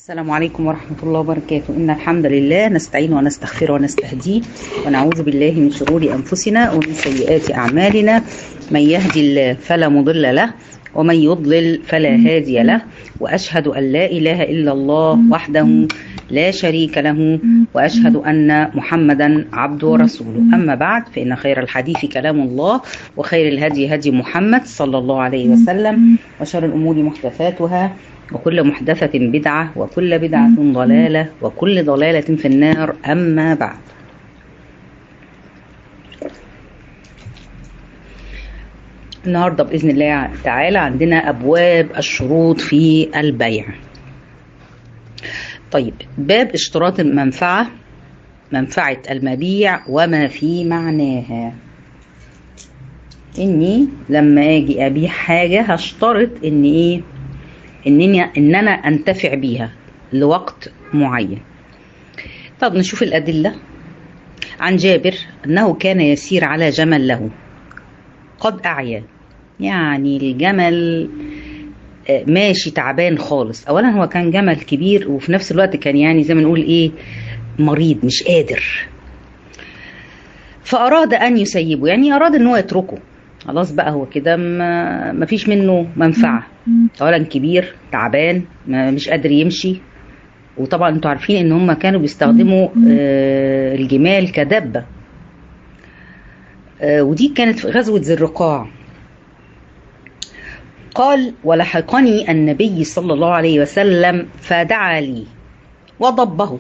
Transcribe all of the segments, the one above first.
السلام عليكم ورحمة الله وبركاته إن الحمد لله نستعين ونستغفر ونستهديه ونعوذ بالله من شرور أنفسنا ومن سيئات أعمالنا من يهدي الله فلا مضل له ومن يضلل فلا هادي له وأشهد أن لا إله إلا الله وحده لا شريك له وأشهد أن محمدا عبده ورسوله أما بعد فإن خير الحديث كلام الله وخير الهدي هدي محمد صلى الله عليه وسلم وشر الأمور محدثاتها وكل محدثة بدعة وكل بدعة ضلالة وكل ضلالة في النار أما بعد النهاردة بإذن الله تعالى عندنا أبواب الشروط في البيع طيب باب اشتراط المنفعة منفعة المبيع وما في معناها إني لما أجي أبيع حاجة هشترط إن إيه إنني إن أنا أنتفع بيها لوقت معين طب نشوف الأدلة عن جابر أنه كان يسير على جمل له قد أعيا يعني الجمل ماشي تعبان خالص اولا هو كان جمل كبير وفي نفس الوقت كان يعني زي ما نقول ايه مريض مش قادر فاراد ان يسيبه يعني اراد ان هو يتركه خلاص بقى هو كده ما فيش منه منفعه اولا كبير تعبان مش قادر يمشي وطبعا انتوا عارفين ان هم كانوا بيستخدموا الجمال كدبه ودي كانت في غزوه ذي الرقاع قال ولحقني النبي صلى الله عليه وسلم فدعا لي وضبه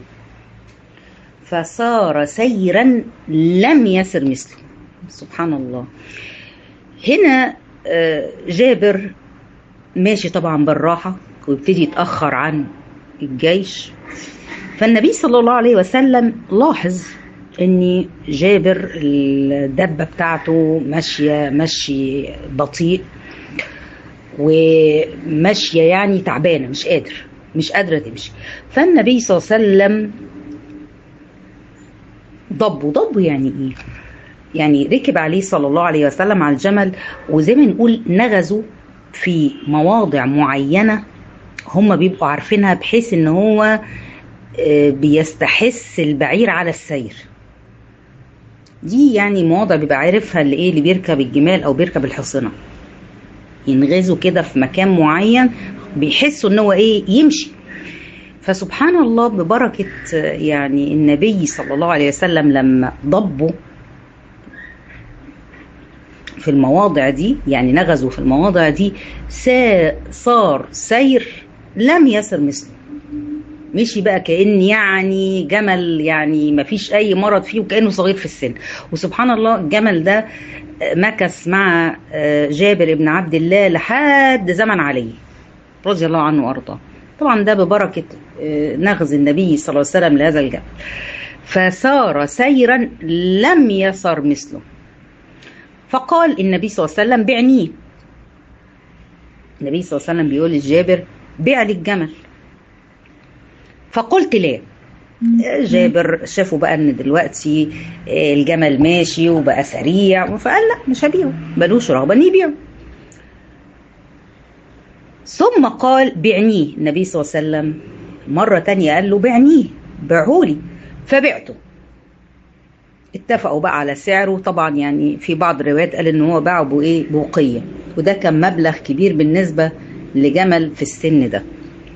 فصار سيرا لم يسر مثله سبحان الله هنا جابر ماشي طبعا بالراحة ويبتدي يتأخر عن الجيش فالنبي صلى الله عليه وسلم لاحظ ان جابر الدبة بتاعته ماشية مشي بطيء وماشيه يعني تعبانه مش قادر مش قادره تمشي فالنبي صلى الله عليه وسلم ضبه ضبه يعني ايه يعني ركب عليه صلى الله عليه وسلم على الجمل وزي ما نقول نغزه في مواضع معينه هم بيبقوا عارفينها بحيث ان هو بيستحث البعير على السير دي يعني مواضع بيبقى عارفها اللي ايه اللي بيركب الجمال او بيركب الحصنه ينغزوا كده في مكان معين بيحسوا ان هو ايه يمشي فسبحان الله ببركة يعني النبي صلى الله عليه وسلم لما ضبوا في المواضع دي يعني نغزوا في المواضع دي صار سير لم يسر مثله مشي بقى كأن يعني جمل يعني ما فيش أي مرض فيه وكأنه صغير في السن وسبحان الله الجمل ده مكث مع جابر بن عبد الله لحد زمن علي رضي الله عنه وارضاه طبعا ده ببركة نغز النبي صلى الله عليه وسلم لهذا الجبل فسار سيرا لم يسر مثله فقال النبي صلى الله عليه وسلم بعنيه النبي صلى الله عليه وسلم بيقول لجابر بيع لي الجمل فقلت لا جابر شافوا بقى ان دلوقتي الجمل ماشي وبقى سريع فقال لا مش هبيعه ملوش رغبه ان يبيعه ثم قال بعنيه النبي صلى الله عليه وسلم مرة تانية قال له بعنيه بعهولي فبعته اتفقوا بقى على سعره طبعا يعني في بعض الروايات قال ان هو باعه بايه بوقية وده كان مبلغ كبير بالنسبة لجمل في السن ده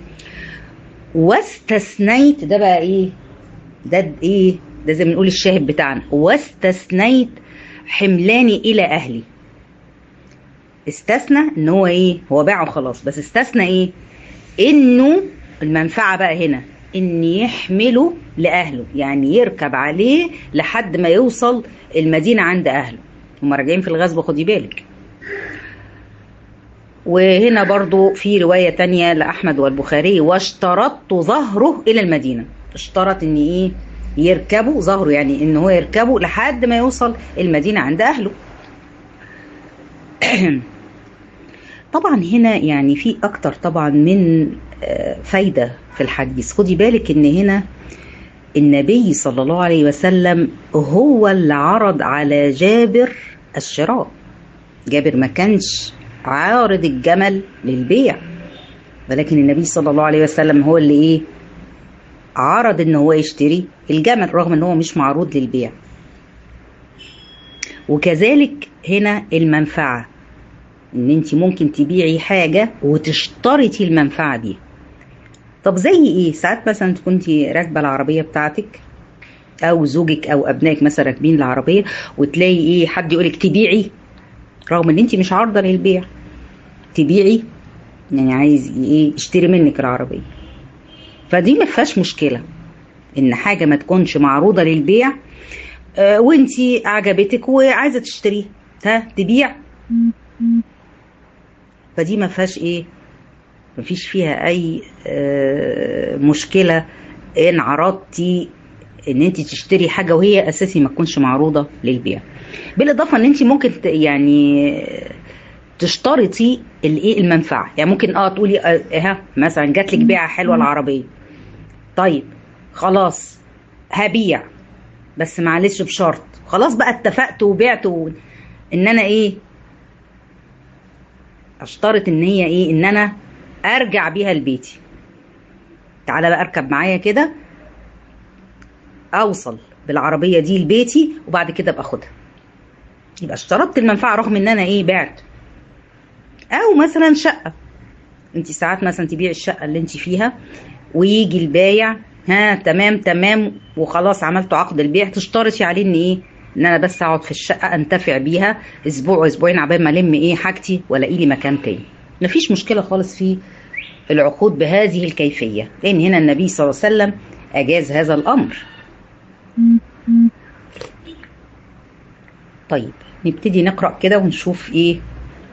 واستثنيت ده بقى ايه ده ايه ده زي ما نقول الشاهد بتاعنا واستثنيت حملاني الى اهلي استثنى ان هو ايه هو باعه خلاص بس استثنى ايه انه المنفعه بقى هنا ان يحمله لاهله يعني يركب عليه لحد ما يوصل المدينه عند اهله هم راجعين في الغزو خدي بالك وهنا برضو في رواية تانية لأحمد والبخاري واشترطت ظهره إلى المدينة اشترط إن إيه يركبوا ظهره يعني إن هو يركبه لحد ما يوصل المدينة عند أهله طبعا هنا يعني في أكتر طبعا من فايدة في الحديث خدي بالك إن هنا النبي صلى الله عليه وسلم هو اللي عرض على جابر الشراء جابر ما كانش عارض الجمل للبيع ولكن النبي صلى الله عليه وسلم هو اللي ايه عرض ان هو يشتري الجمل رغم ان هو مش معروض للبيع وكذلك هنا المنفعة ان انت ممكن تبيعي حاجة وتشترطي المنفعة دي طب زي ايه ساعات مثلا كنتي راكبة العربية بتاعتك او زوجك او ابنائك مثلا راكبين العربية وتلاقي ايه حد يقولك تبيعي رغم ان انت مش عارضة للبيع تبيعي يعني عايز ايه يشتري منك العربية فدي ما فيهاش مشكلة ان حاجة ما تكونش معروضة للبيع آه وانتي عجبتك وعايزة تشتريها ها تبيع فدي ما فيهاش ايه ما فيش فيها اي آه مشكلة ان عرضتي ان انت تشتري حاجة وهي اساسي ما تكونش معروضة للبيع بالاضافة ان انت ممكن يعني تشترطي الايه المنفعه يعني ممكن اه تقولي اه ها مثلا جات لك بيعه حلوه العربيه طيب خلاص هبيع بس معلش بشرط خلاص بقى اتفقت وبعت و... ان انا ايه اشترط ان هي ايه ان انا ارجع بيها لبيتي تعالى بقى اركب معايا كده اوصل بالعربيه دي لبيتي وبعد كده ابقى اخدها يبقى اشترطت المنفعه رغم ان انا ايه بعت او مثلا شقه انت ساعات مثلا تبيع الشقه اللي انت فيها ويجي البايع ها تمام تمام وخلاص عملتوا عقد البيع تشترطي عليه ان ايه ان انا بس اقعد في الشقه انتفع بيها اسبوع اسبوعين عبال ما الم ايه حاجتي والاقي لي مكان تاني مفيش مشكله خالص في العقود بهذه الكيفيه لان هنا النبي صلى الله عليه وسلم اجاز هذا الامر طيب نبتدي نقرا كده ونشوف ايه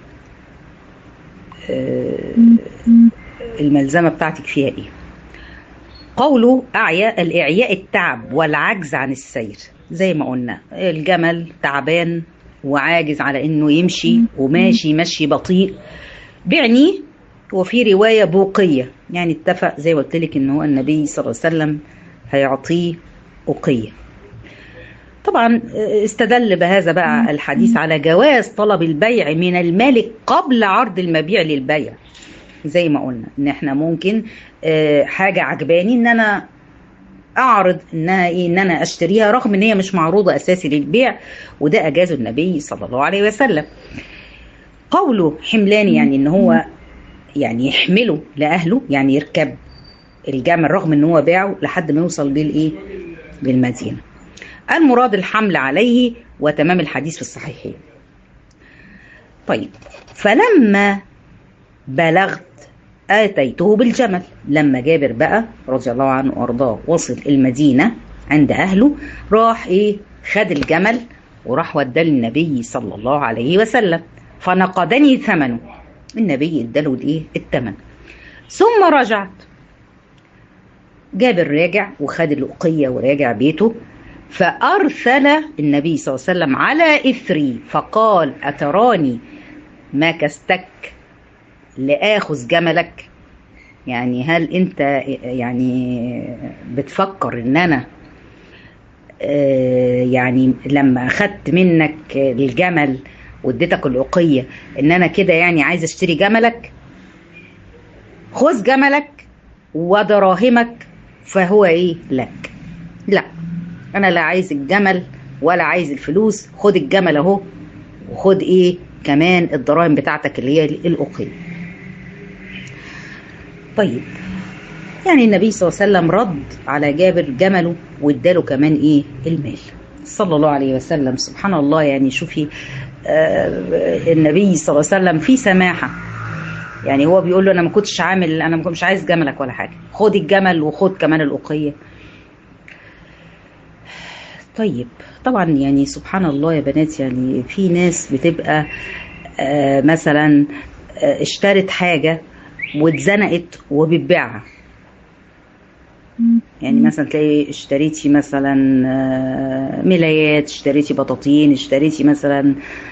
الملزمة بتاعتك فيها ايه قوله أعياء الإعياء التعب والعجز عن السير زي ما قلنا الجمل تعبان وعاجز على انه يمشي وماشي مشي بطيء بعني وفي رواية بوقية يعني اتفق زي ما قلت لك ان هو النبي صلى الله عليه وسلم هيعطيه أقية طبعا استدل بهذا بقى الحديث على جواز طلب البيع من المالك قبل عرض المبيع للبيع زي ما قلنا ان احنا ممكن حاجه عجباني ان انا اعرض انها ايه ان انا اشتريها رغم ان هي مش معروضه اساسي للبيع وده اجازه النبي صلى الله عليه وسلم قوله حملان يعني ان هو يعني يحمله لاهله يعني يركب الجمل رغم ان هو باعه لحد ما يوصل بالايه بالمدينه المراد الحمل عليه وتمام الحديث في الصحيحين طيب فلما بلغت آتيته بالجمل لما جابر بقى رضي الله عنه وأرضاه وصل المدينة عند أهله راح إيه خد الجمل وراح وداه للنبي صلى الله عليه وسلم فنقدني ثمنه النبي اداله الايه الثمن ثم رجعت جابر راجع وخد الأقية وراجع بيته فأرسل النبي صلى الله عليه وسلم على إثري فقال أتراني ما كستك لآخذ جملك يعني هل أنت يعني بتفكر إن أنا يعني لما أخدت منك الجمل واديتك الأقية إن أنا كده يعني عايز أشتري جملك خذ جملك ودراهمك فهو إيه لك لا انا لا عايز الجمل ولا عايز الفلوس خد الجمل اهو وخد ايه كمان الدراهم بتاعتك اللي هي الأقية طيب يعني النبي صلى الله عليه وسلم رد على جابر جمله واداله كمان ايه المال صلى الله عليه وسلم سبحان الله يعني شوفي آه النبي صلى الله عليه وسلم في سماحه يعني هو بيقول له انا ما كنتش عامل انا مش عايز جملك ولا حاجه خد الجمل وخد كمان الأقية طيب طبعا يعني سبحان الله يا بنات يعني في ناس بتبقى آه مثلا آه اشترت حاجة واتزنقت وبتبيعها يعني مثلا تلاقي اشتريتي مثلا آه ملايات اشتريتي بطاطين اشتريتي مثلا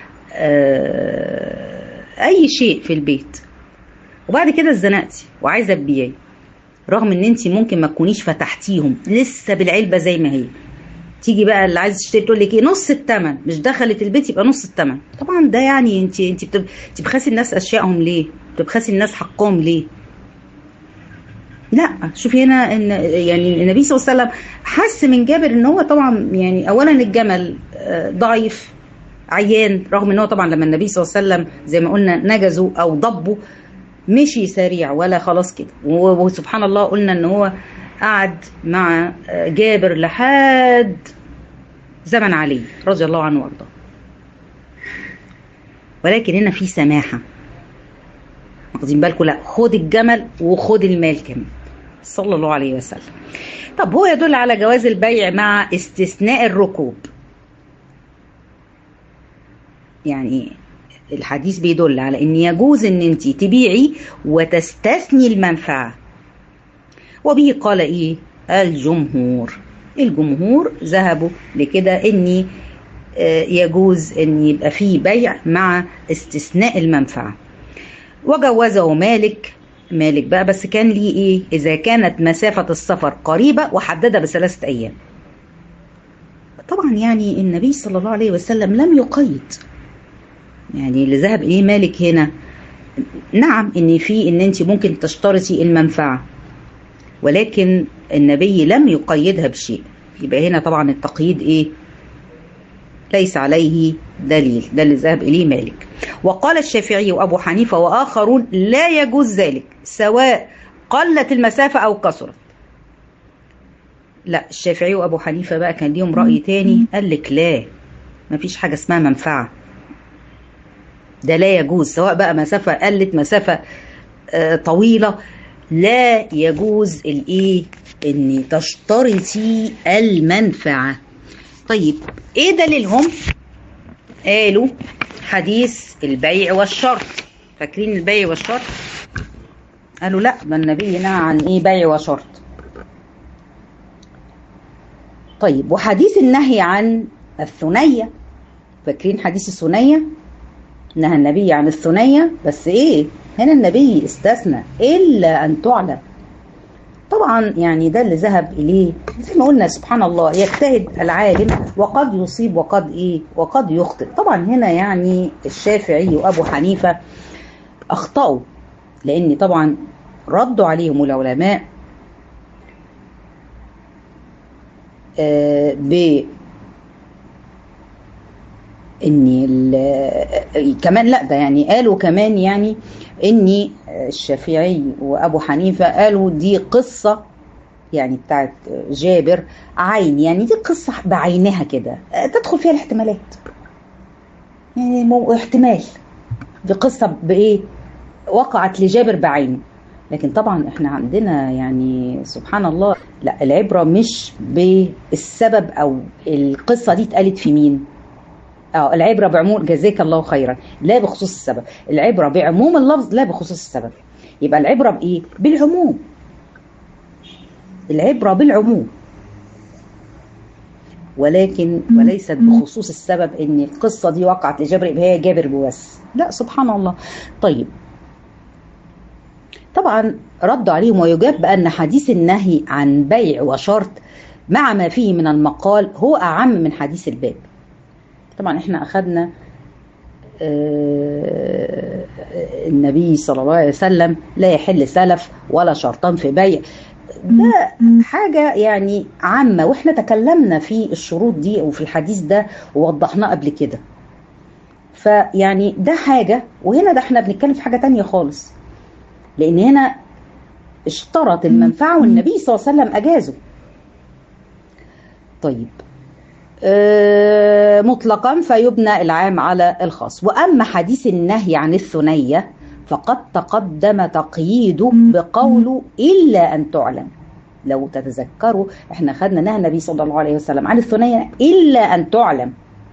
اي شيء في البيت وبعد كده اتزنقتي وعايزه تبيعي رغم ان انت ممكن ما تكونيش فتحتيهم لسه بالعلبه زي ما هي تيجي بقى اللي عايز تشتري تقول لك ايه نص الثمن مش دخلت البيت يبقى نص الثمن طبعا ده يعني انت انت بتبخسي الناس اشيائهم ليه بتبخسي الناس حقهم ليه لا شوفي هنا ان يعني النبي صلى الله عليه وسلم حس من جابر ان هو طبعا يعني اولا الجمل آه، ضعيف عيان رغم ان هو طبعا لما النبي صلى الله عليه وسلم زي ما قلنا نجزه او ضبه مشي سريع ولا خلاص كده و- وسبحان الله قلنا ان هو قعد مع آه، جابر لحد زمن علي رضي الله عنه وارضاه ولكن هنا في سماحه واخدين بالكم لا خد الجمل وخد المال كمان صلى الله عليه وسلم طب هو يدل على جواز البيع مع استثناء الركوب يعني الحديث بيدل على ان يجوز ان انت تبيعي وتستثني المنفعه وبه قال ايه الجمهور الجمهور ذهبوا لكده اني آه، يجوز ان يبقى فيه بيع مع استثناء المنفعه وجوزه مالك مالك بقى بس كان ليه ايه اذا كانت مسافة السفر قريبة وحددها بثلاثة ايام طبعا يعني النبي صلى الله عليه وسلم لم يقيد يعني اللي ذهب ايه مالك هنا نعم ان في ان انت ممكن تشترطي المنفعة ولكن النبي لم يقيدها بشيء يبقى هنا طبعا التقييد ايه ليس عليه دليل ده اللي ذهب إليه مالك وقال الشافعي وأبو حنيفة وآخرون لا يجوز ذلك سواء قلت المسافة أو كثرت لا الشافعي وأبو حنيفة بقى كان ليهم رأي تاني قال لك لا مفيش حاجة اسمها منفعة ده لا يجوز سواء بقى مسافة قلت مسافة آه، طويلة لا يجوز الايه ان تشترطي المنفعه طيب ايه دليلهم قالوا حديث البيع والشرط فاكرين البيع والشرط قالوا لا ده النبي نهى عن ايه بيع وشرط طيب وحديث النهي عن الثنية فاكرين حديث الثنية نهى النبي عن الثنية بس ايه هنا النبي استثنى الا ان تعلم طبعا يعني ده اللي ذهب اليه زي ما قلنا سبحان الله يجتهد العالم وقد يصيب وقد ايه وقد يخطئ طبعا هنا يعني الشافعي وابو حنيفه اخطاوا لان طبعا ردوا عليهم العلماء آه ب ان كمان لا ده يعني قالوا كمان يعني اني الشافعي وابو حنيفه قالوا دي قصه يعني بتاعت جابر عين يعني دي قصه بعينها كده تدخل فيها الاحتمالات يعني مو احتمال دي قصه بايه وقعت لجابر بعينه لكن طبعا احنا عندنا يعني سبحان الله لا العبره مش بالسبب او القصه دي اتقالت في مين اه العبره بعموم جزاك الله خيرا لا بخصوص السبب العبره بعموم اللفظ لا بخصوص السبب يبقى العبره بايه بالعموم العبره بالعموم ولكن وليست بخصوص السبب ان القصه دي وقعت لجابر يبقى هي جابر بس لا سبحان الله طيب طبعا ردوا عليهم ويجاب بان حديث النهي عن بيع وشرط مع ما فيه من المقال هو اعم من حديث الباب طبعا احنا اخذنا النبي صلى الله عليه وسلم لا يحل سلف ولا شرطان في بيع ده حاجة يعني عامة واحنا تكلمنا في الشروط دي وفي الحديث ده ووضحناه قبل كده فيعني ده حاجة وهنا ده احنا بنتكلم في حاجة تانية خالص لان هنا اشترط المنفعة والنبي صلى الله عليه وسلم اجازه طيب مطلقا فيبنى العام على الخاص وأما حديث النهي عن الثنية فقد تقدم تقييده بقوله إلا أن تعلم لو تتذكروا احنا خدنا نهى النبي صلى الله عليه وسلم عن الثنية إلا أن تعلم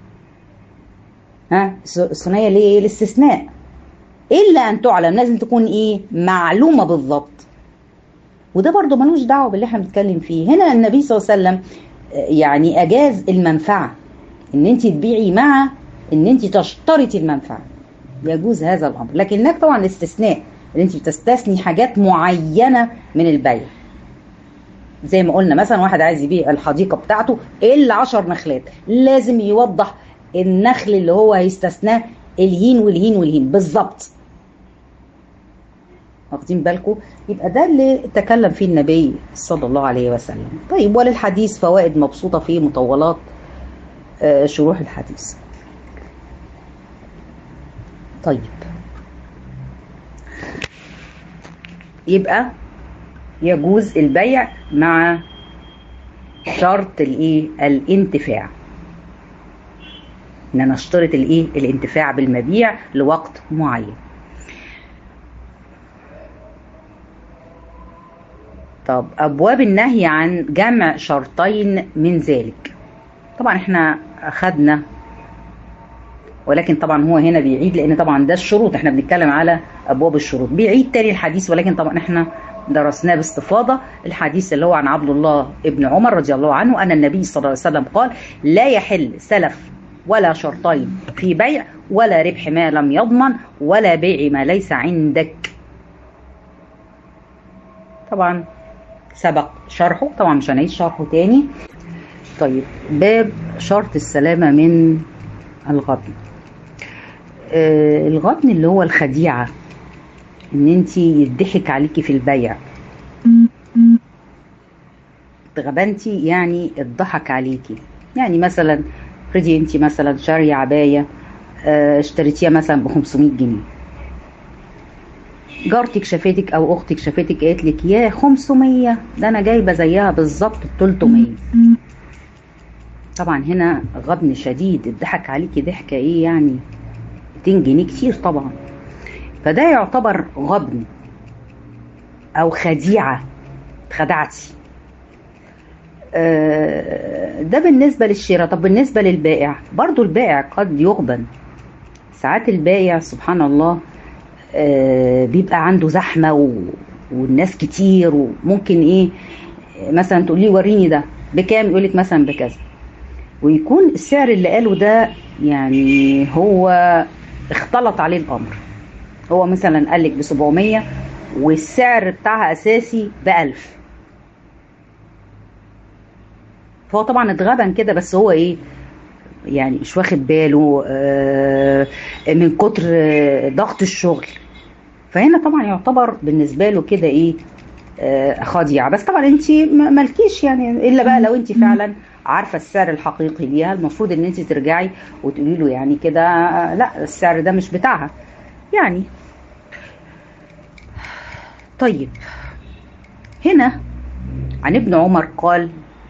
ها الثنية ليه الاستثناء إلا أن تعلم لازم تكون إيه معلومة بالضبط وده برضو ملوش دعوة باللي احنا بنتكلم فيه هنا النبي صلى الله عليه وسلم يعني اجاز المنفعه ان انت تبيعي مع ان انت تشترطي المنفعه يجوز هذا الامر لكن هناك طبعا استثناء ان انت بتستثني حاجات معينه من البيع زي ما قلنا مثلا واحد عايز يبيع الحديقه بتاعته الا 10 نخلات لازم يوضح النخل اللي هو هيستثناه الهين والهين والهين بالظبط واخدين بالكم يبقى ده اللي تكلم فيه النبي صلى الله عليه وسلم طيب وللحديث فوائد مبسوطة في مطولات شروح الحديث طيب يبقى يجوز البيع مع شرط الايه الانتفاع ان انا اشترط الايه الانتفاع بالمبيع لوقت معين طب ابواب النهي عن جمع شرطين من ذلك طبعا احنا اخدنا ولكن طبعا هو هنا بيعيد لان طبعا ده الشروط احنا بنتكلم على ابواب الشروط بيعيد تاني الحديث ولكن طبعا احنا درسناه باستفاضة الحديث اللي هو عن عبد الله ابن عمر رضي الله عنه أن النبي صلى الله عليه وسلم قال لا يحل سلف ولا شرطين في بيع ولا ربح ما لم يضمن ولا بيع ما ليس عندك طبعا سبق شرحه طبعا مش هنعيد شرحه تاني طيب باب شرط السلامة من الغبن آه الغبن اللي هو الخديعة ان انت يضحك عليكي في البيع اتغبنتي يعني اتضحك عليكي يعني مثلا افرضي انت مثلا شاريه عبايه اه اشتريتيها مثلا ب 500 جنيه جارتك شافتك او اختك شافتك قالت لك يا 500 ده انا جايبه زيها بالظبط ب 300 طبعا هنا غبن شديد اتضحك عليكي ضحكه ايه يعني 200 جنيه كتير طبعا فده يعتبر غبن او خديعه اتخدعتي ده بالنسبة للشراء طب بالنسبة للبائع برضو البائع قد يغبن ساعات البائع سبحان الله بيبقى عنده زحمة و... والناس كتير وممكن ايه مثلا تقولي وريني ده بكام يقولك مثلا بكذا ويكون السعر اللي قاله ده يعني هو اختلط عليه الامر هو مثلا قال لك ب 700 والسعر بتاعها اساسي ب 1000 فهو طبعا اتغبن كده بس هو ايه يعني مش واخد باله آه من كتر ضغط الشغل فهنا طبعا يعتبر بالنسبه له كده ايه آه خديعه بس طبعا انت مالكيش يعني الا بقى لو انت فعلا عارفه السعر الحقيقي ليها المفروض ان انت ترجعي وتقولي له يعني كده آه لا السعر ده مش بتاعها يعني طيب هنا عن ابن عمر قال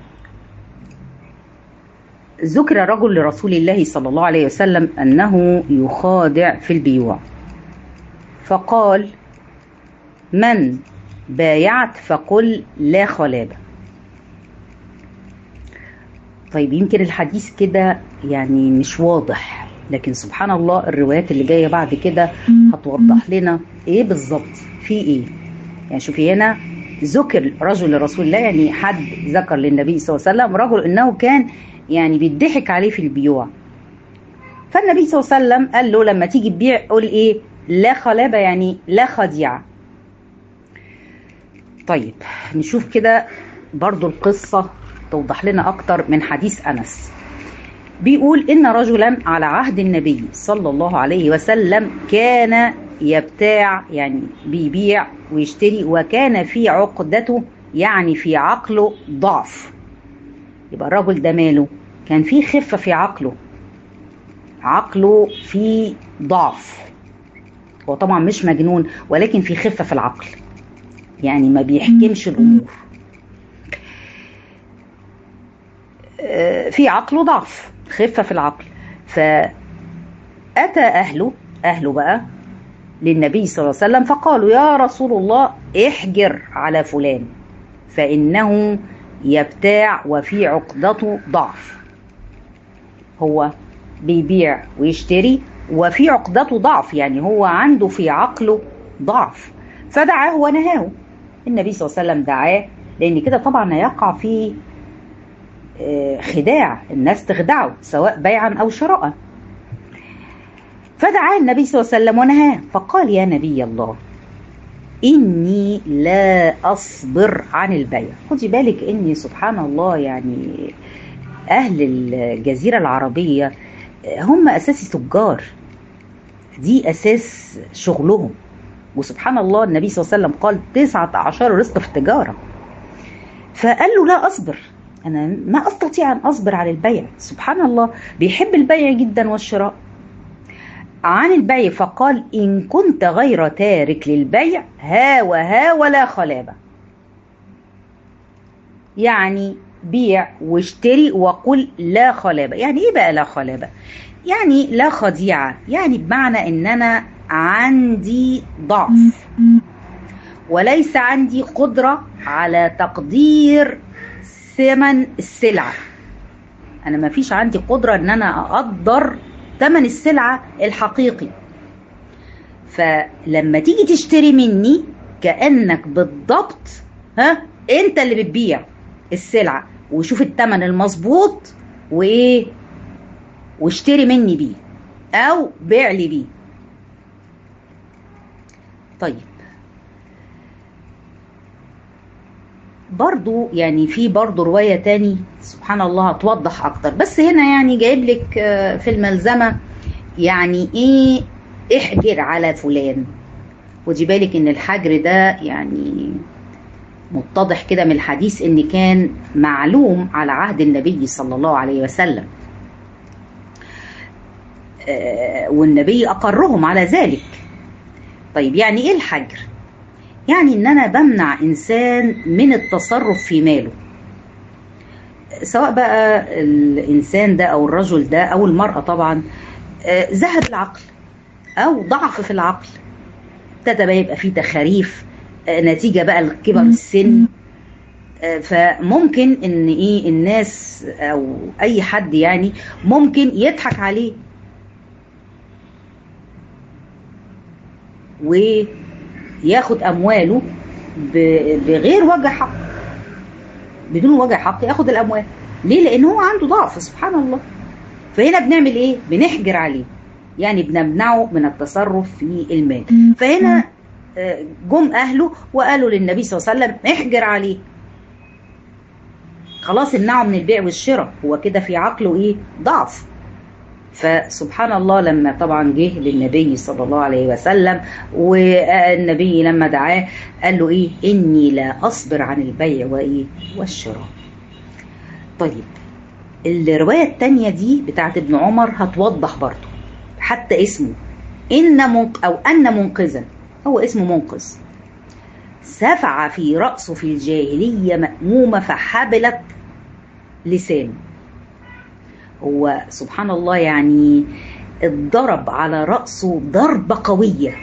ذكر رجل لرسول الله صلى الله عليه وسلم انه يخادع في البيوع فقال من بايعت فقل لا خلابه طيب يمكن الحديث كده يعني مش واضح لكن سبحان الله الروايات اللي جايه بعد كده هتوضح لنا ايه بالظبط في ايه يعني شوفي هنا ذكر رجل لرسول الله يعني حد ذكر للنبي صلى الله عليه وسلم رجل انه كان يعني بيضحك عليه في البيوع فالنبي صلى الله عليه وسلم قال له لما تيجي تبيع قول ايه لا خلابه يعني لا خديعه طيب نشوف كده برضو القصه توضح لنا اكتر من حديث انس بيقول ان رجلا على عهد النبي صلى الله عليه وسلم كان يبتاع يعني بيبيع ويشتري وكان في عقدته يعني في عقله ضعف يبقى الرجل ده ماله كان في خفة في عقله عقله في ضعف هو طبعا مش مجنون ولكن في خفة في العقل يعني ما بيحكمش الأمور في عقله ضعف خفة في العقل فأتى أهله أهله بقى للنبي صلى الله عليه وسلم فقالوا يا رسول الله احجر على فلان فإنه يبتاع وفي عقدته ضعف هو بيبيع ويشتري وفي عقدته ضعف يعني هو عنده في عقله ضعف فدعاه ونهاه النبي صلى الله عليه وسلم دعاه لان كده طبعا هيقع في خداع الناس تخدعه سواء بيعا او شراء فدعاه النبي صلى الله عليه وسلم ونهاه فقال يا نبي الله إني لا أصبر عن البيع خدي بالك إني سبحان الله يعني أهل الجزيرة العربية هم أساسي تجار دي أساس شغلهم وسبحان الله النبي صلى الله عليه وسلم قال تسعة عشر رزق في التجارة فقال له لا أصبر أنا ما أستطيع أن أصبر على البيع سبحان الله بيحب البيع جدا والشراء عن البيع فقال إن كنت غير تارك للبيع ها وها ولا خلابة يعني بيع واشتري وقل لا خلابة يعني ايه بقى لا خلابة يعني لا خديعة يعني بمعنى ان انا عندي ضعف وليس عندي قدرة على تقدير ثمن السلعة انا ما فيش عندي قدرة ان انا اقدر ثمن السلعة الحقيقي فلما تيجي تشتري مني كأنك بالضبط ها انت اللي بتبيع السلعة وشوف الثمن المظبوط وايه واشتري مني بيه او بيع لي بيه طيب برضو يعني في برضو رواية تاني سبحان الله هتوضح أكتر بس هنا يعني جايب لك في الملزمة يعني إيه احجر على فلان ودي بالك إن الحجر ده يعني متضح كده من الحديث إن كان معلوم على عهد النبي صلى الله عليه وسلم والنبي أقرهم على ذلك طيب يعني إيه الحجر؟ يعني ان انا بمنع انسان من التصرف في ماله سواء بقى الانسان ده او الرجل ده او المرأة طبعا ذهب العقل او ضعف في العقل ابتدى بقى يبقى فيه تخاريف نتيجة بقى لكبر السن فممكن ان ايه الناس او اي حد يعني ممكن يضحك عليه و ياخد امواله بغير وجه حق بدون وجه حق ياخد الاموال ليه لان هو عنده ضعف سبحان الله فهنا بنعمل ايه بنحجر عليه يعني بنمنعه من التصرف في المال فهنا جم اهله وقالوا للنبي صلى الله عليه وسلم احجر عليه خلاص امنعه من البيع والشراء هو كده في عقله ايه ضعف فسبحان الله لما طبعا جه للنبي صلى الله عليه وسلم والنبي لما دعاه قال له ايه اني لا اصبر عن البيع وايه والشراء طيب الرواية التانية دي بتاعت ابن عمر هتوضح برضه حتى اسمه إن منق أو أن منقذا هو اسمه منقذ سفع في رأسه في الجاهلية مأمومة فحبلت لسانه هو سبحان الله يعني اتضرب على رأسه ضربة قوية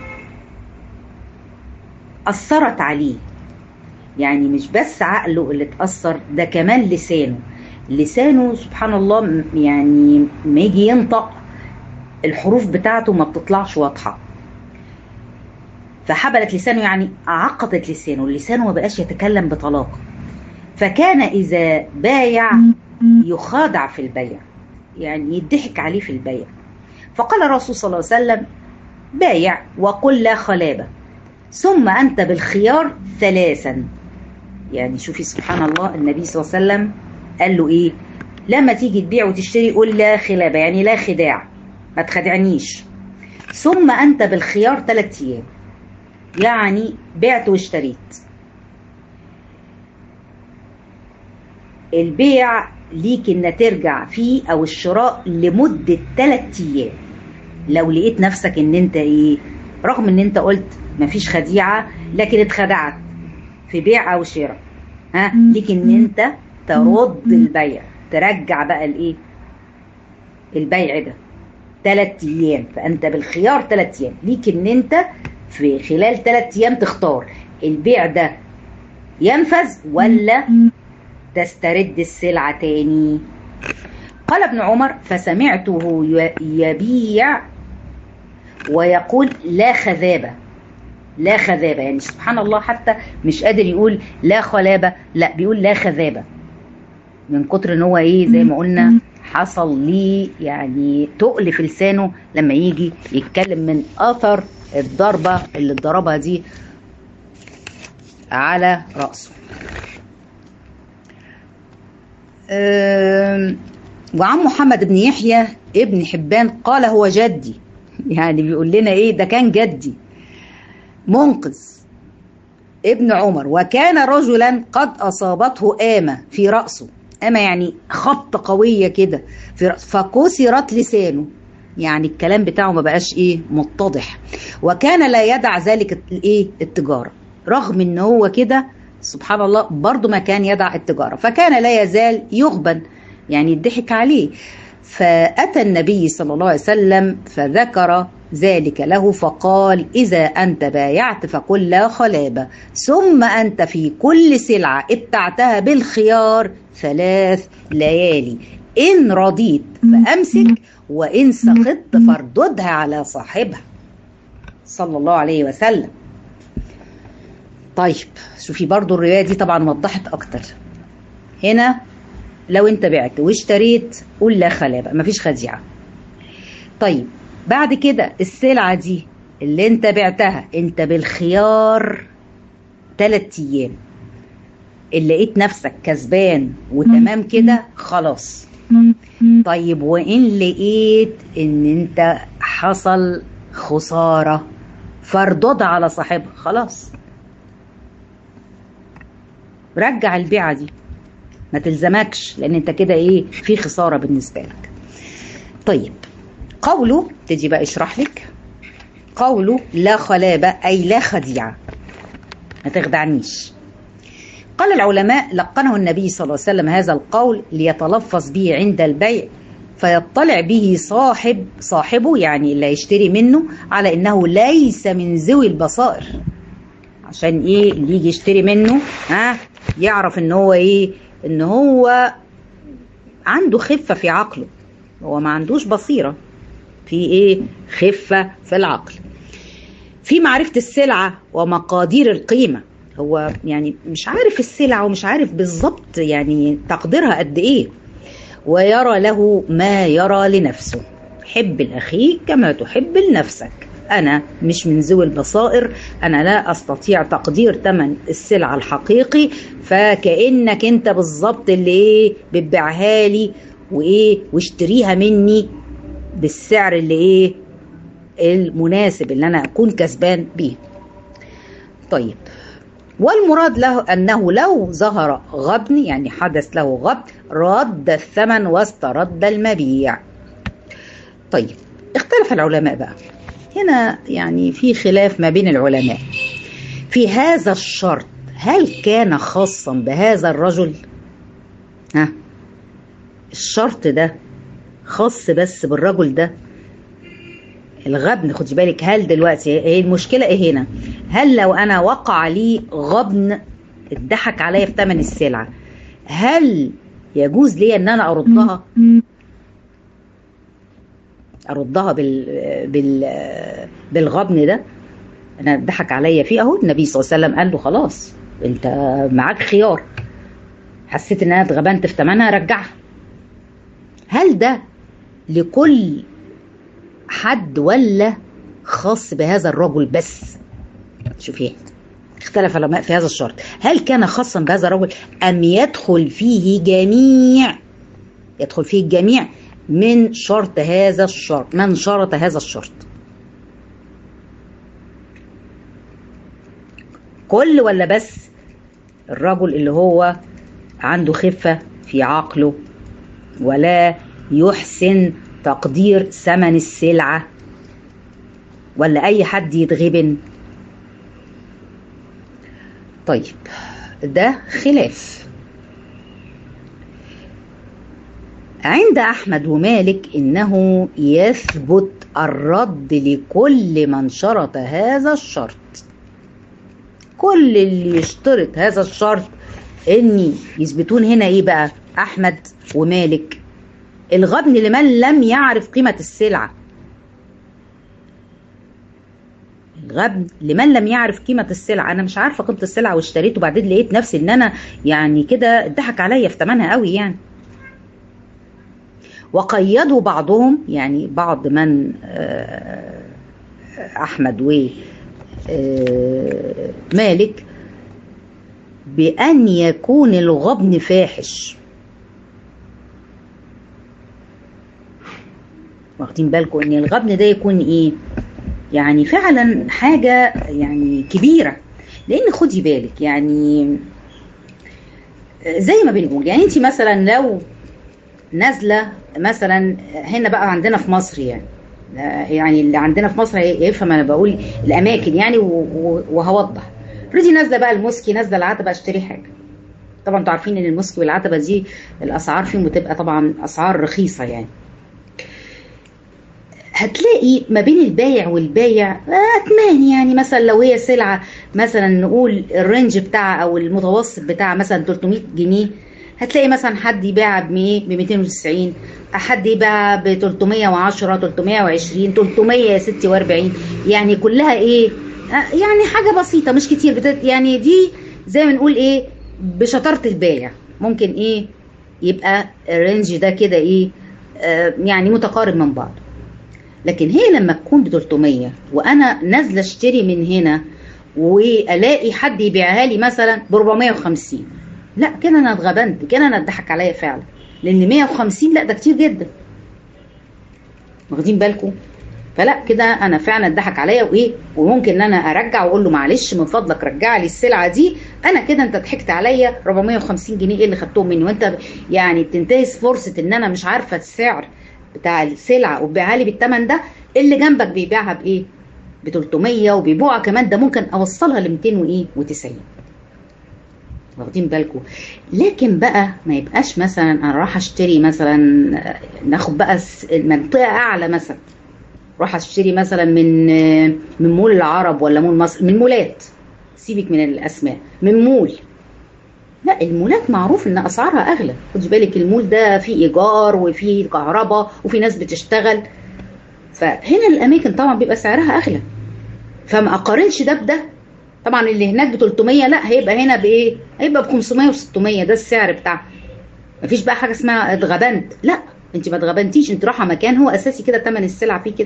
أثرت عليه يعني مش بس عقله اللي اتأثر ده كمان لسانه لسانه سبحان الله يعني ما يجي ينطق الحروف بتاعته ما بتطلعش واضحة فحبلت لسانه يعني عقدت لسانه لسانه ما بقاش يتكلم بطلاقة فكان إذا بايع يخادع في البيع يعني يضحك عليه في البيع فقال الرسول صلى الله عليه وسلم بايع وقل لا خلابة ثم أنت بالخيار ثلاثا يعني شوفي سبحان الله النبي صلى الله عليه وسلم قال له إيه لما تيجي تبيع وتشتري قول لا خلابة يعني لا خداع ما تخدعنيش ثم أنت بالخيار ثلاث أيام يعني بعت واشتريت البيع ليك ان ترجع فيه او الشراء لمدة 3 ايام لو لقيت نفسك ان انت ايه رغم ان انت قلت مفيش خديعة لكن اتخدعت في بيع او شراء ها ليك ان انت ترد البيع ترجع بقى الايه البيع ده 3 ايام فانت بالخيار 3 ايام ليك ان انت في خلال 3 ايام تختار البيع ده ينفذ ولا تسترد السلعة تاني قال ابن عمر فسمعته يبيع ويقول لا خذابة لا خذابة يعني سبحان الله حتى مش قادر يقول لا خلابة لا بيقول لا خذابة من كتر ان هو ايه زي ما قلنا حصل ليه يعني تقل في لسانه لما يجي يتكلم من اثر الضربة اللي اتضربها دي على رأسه وعن محمد بن يحيى ابن حبان قال هو جدي يعني بيقول لنا ايه ده كان جدي منقذ ابن عمر وكان رجلا قد أصابته آمة في رأسه آمة يعني خبطة قوية كده في رأسه فكسرت لسانه يعني الكلام بتاعه ما بقاش ايه متضح وكان لا يدع ذلك الايه التجارة رغم ان هو كده سبحان الله برضه ما كان يدع التجارة فكان لا يزال يغبن يعني يضحك عليه فأتى النبي صلى الله عليه وسلم فذكر ذلك له فقال إذا أنت بايعت فقل لا خلابة ثم أنت في كل سلعة ابتعتها بالخيار ثلاث ليالي إن رضيت فأمسك وإن سخطت فارددها على صاحبها صلى الله عليه وسلم طيب شوفي برضو الرواية دي طبعا وضحت أكتر هنا لو انت بعت واشتريت قول لا خلابة مفيش خديعة طيب بعد كده السلعة دي اللي انت بعتها انت بالخيار تلات ايام اللي لقيت نفسك كسبان وتمام كده خلاص طيب وان لقيت ان انت حصل خسارة فارددها على صاحبها خلاص رجع البيعة دي ما تلزمكش لان انت كده ايه في خسارة بالنسبة لك طيب قوله تجي بقى اشرح لك قوله لا خلابة أي لا خديعة ما تخدعنيش قال العلماء لقنه النبي صلى الله عليه وسلم هذا القول ليتلفظ به عند البيع فيطلع به صاحب صاحبه يعني اللي يشتري منه على انه ليس من ذوي البصائر عشان ايه اللي يجي يشتري منه ها يعرف ان هو ايه ان هو عنده خفة في عقله هو ما عندوش بصيرة في ايه خفة في العقل في معرفة السلعة ومقادير القيمة هو يعني مش عارف السلعة ومش عارف بالظبط يعني تقديرها قد ايه ويرى له ما يرى لنفسه حب الأخيك كما تحب لنفسك أنا مش من ذوي البصائر أنا لا أستطيع تقدير ثمن السلعة الحقيقي فكأنك أنت بالظبط اللي إيه بتبيعها لي وإيه واشتريها مني بالسعر اللي إيه المناسب اللي أنا أكون كسبان بيه طيب والمراد له أنه لو ظهر غبن يعني حدث له غبن رد الثمن واسترد المبيع طيب اختلف العلماء بقى هنا يعني في خلاف ما بين العلماء في هذا الشرط هل كان خاصا بهذا الرجل ها الشرط ده خاص بس بالرجل ده الغبن خدي بالك هل دلوقتي هي المشكله ايه هنا هل لو انا وقع لي غبن اتضحك عليا في ثمن السلعه هل يجوز لي ان انا اردها اردها بال بال بالغبن ده انا اتضحك عليا فيه اهو النبي صلى الله عليه وسلم قال له خلاص انت معاك خيار حسيت ان انا اتغبنت في ثمنها رجعها هل ده لكل حد ولا خاص بهذا الرجل بس شوفي اختلف العلماء في هذا الشرط هل كان خاصا بهذا الرجل ام يدخل فيه جميع يدخل فيه الجميع من شرط هذا الشرط من شرط هذا الشرط كل ولا بس الرجل اللي هو عنده خفة في عقله ولا يحسن تقدير ثمن السلعة ولا أي حد يتغبن طيب ده خلاف عند أحمد ومالك إنه يثبت الرد لكل من شرط هذا الشرط كل اللي يشترط هذا الشرط إني يثبتون هنا إيه بقى أحمد ومالك الغبن لمن لم يعرف قيمة السلعة الغبن لمن لم يعرف قيمة السلعة أنا مش عارفة قيمة السلعة واشتريت وبعدين لقيت نفسي إن أنا يعني كده اتضحك عليا في ثمنها قوي يعني وقيدوا بعضهم يعني بعض من أحمد و مالك بأن يكون الغبن فاحش واخدين بالكم ان الغبن ده يكون ايه يعني فعلا حاجة يعني كبيرة لان خدي بالك يعني زي ما بنقول يعني انت مثلا لو نازله مثلا هنا بقى عندنا في مصر يعني يعني اللي عندنا في مصر يفهم انا بقول الاماكن يعني وهوضح افرضي نازله بقى المسكي نازله العتبه اشتري حاجه طبعا انتوا عارفين ان المسكي والعتبه دي الاسعار فيهم بتبقى طبعا اسعار رخيصه يعني هتلاقي ما بين البايع والبايع اتمان يعني مثلا لو هي سلعه مثلا نقول الرينج بتاعها او المتوسط بتاعها مثلا 300 جنيه هتلاقي مثلا حد يبيعها ب 290 حد يبيعها ب 310 320 346 يعني كلها ايه يعني حاجه بسيطه مش كتير بتت يعني دي زي ما نقول ايه بشطاره البايع ممكن ايه يبقى الرينج ده كده ايه آه يعني متقارب من بعض لكن هي لما تكون ب 300 وانا نازله اشتري من هنا والاقي حد يبيعها لي مثلا ب 450 لا كده انا اتغبنت كده انا اتضحك عليا فعلا لان 150 لا ده كتير جدا واخدين بالكم فلا كده انا فعلا اتضحك عليا وايه وممكن ان انا ارجع واقول له معلش من فضلك رجع لي السلعه دي انا كده انت ضحكت عليا 450 جنيه ايه اللي خدتهم مني وانت يعني بتنتهز فرصه ان انا مش عارفه السعر بتاع السلعه وتبيعها لي بالثمن ده اللي جنبك بيبيعها بايه ب 300 وبيبيعها كمان ده ممكن اوصلها ل 200 وايه و90 واخدين بالكم لكن بقى ما يبقاش مثلا انا راح اشتري مثلا ناخد بقى المنطقه اعلى مثلا راح اشتري مثلا من من مول العرب ولا مول مصر من مولات سيبك من الاسماء من مول لا المولات معروف ان اسعارها اغلى خدي بالك المول ده فيه ايجار وفيه كهرباء وفي ناس بتشتغل فهنا الاماكن طبعا بيبقى سعرها اغلى فما اقارنش ده بده طبعا اللي هناك ب 300 لا هيبقى هنا بايه هيبقى ب 500 و600 ده السعر بتاعها مفيش بقى حاجه اسمها اتغبنت لا انت ما اتغبنتيش انت رايحه مكان هو اساسي كده ثمن السلعه فيه كده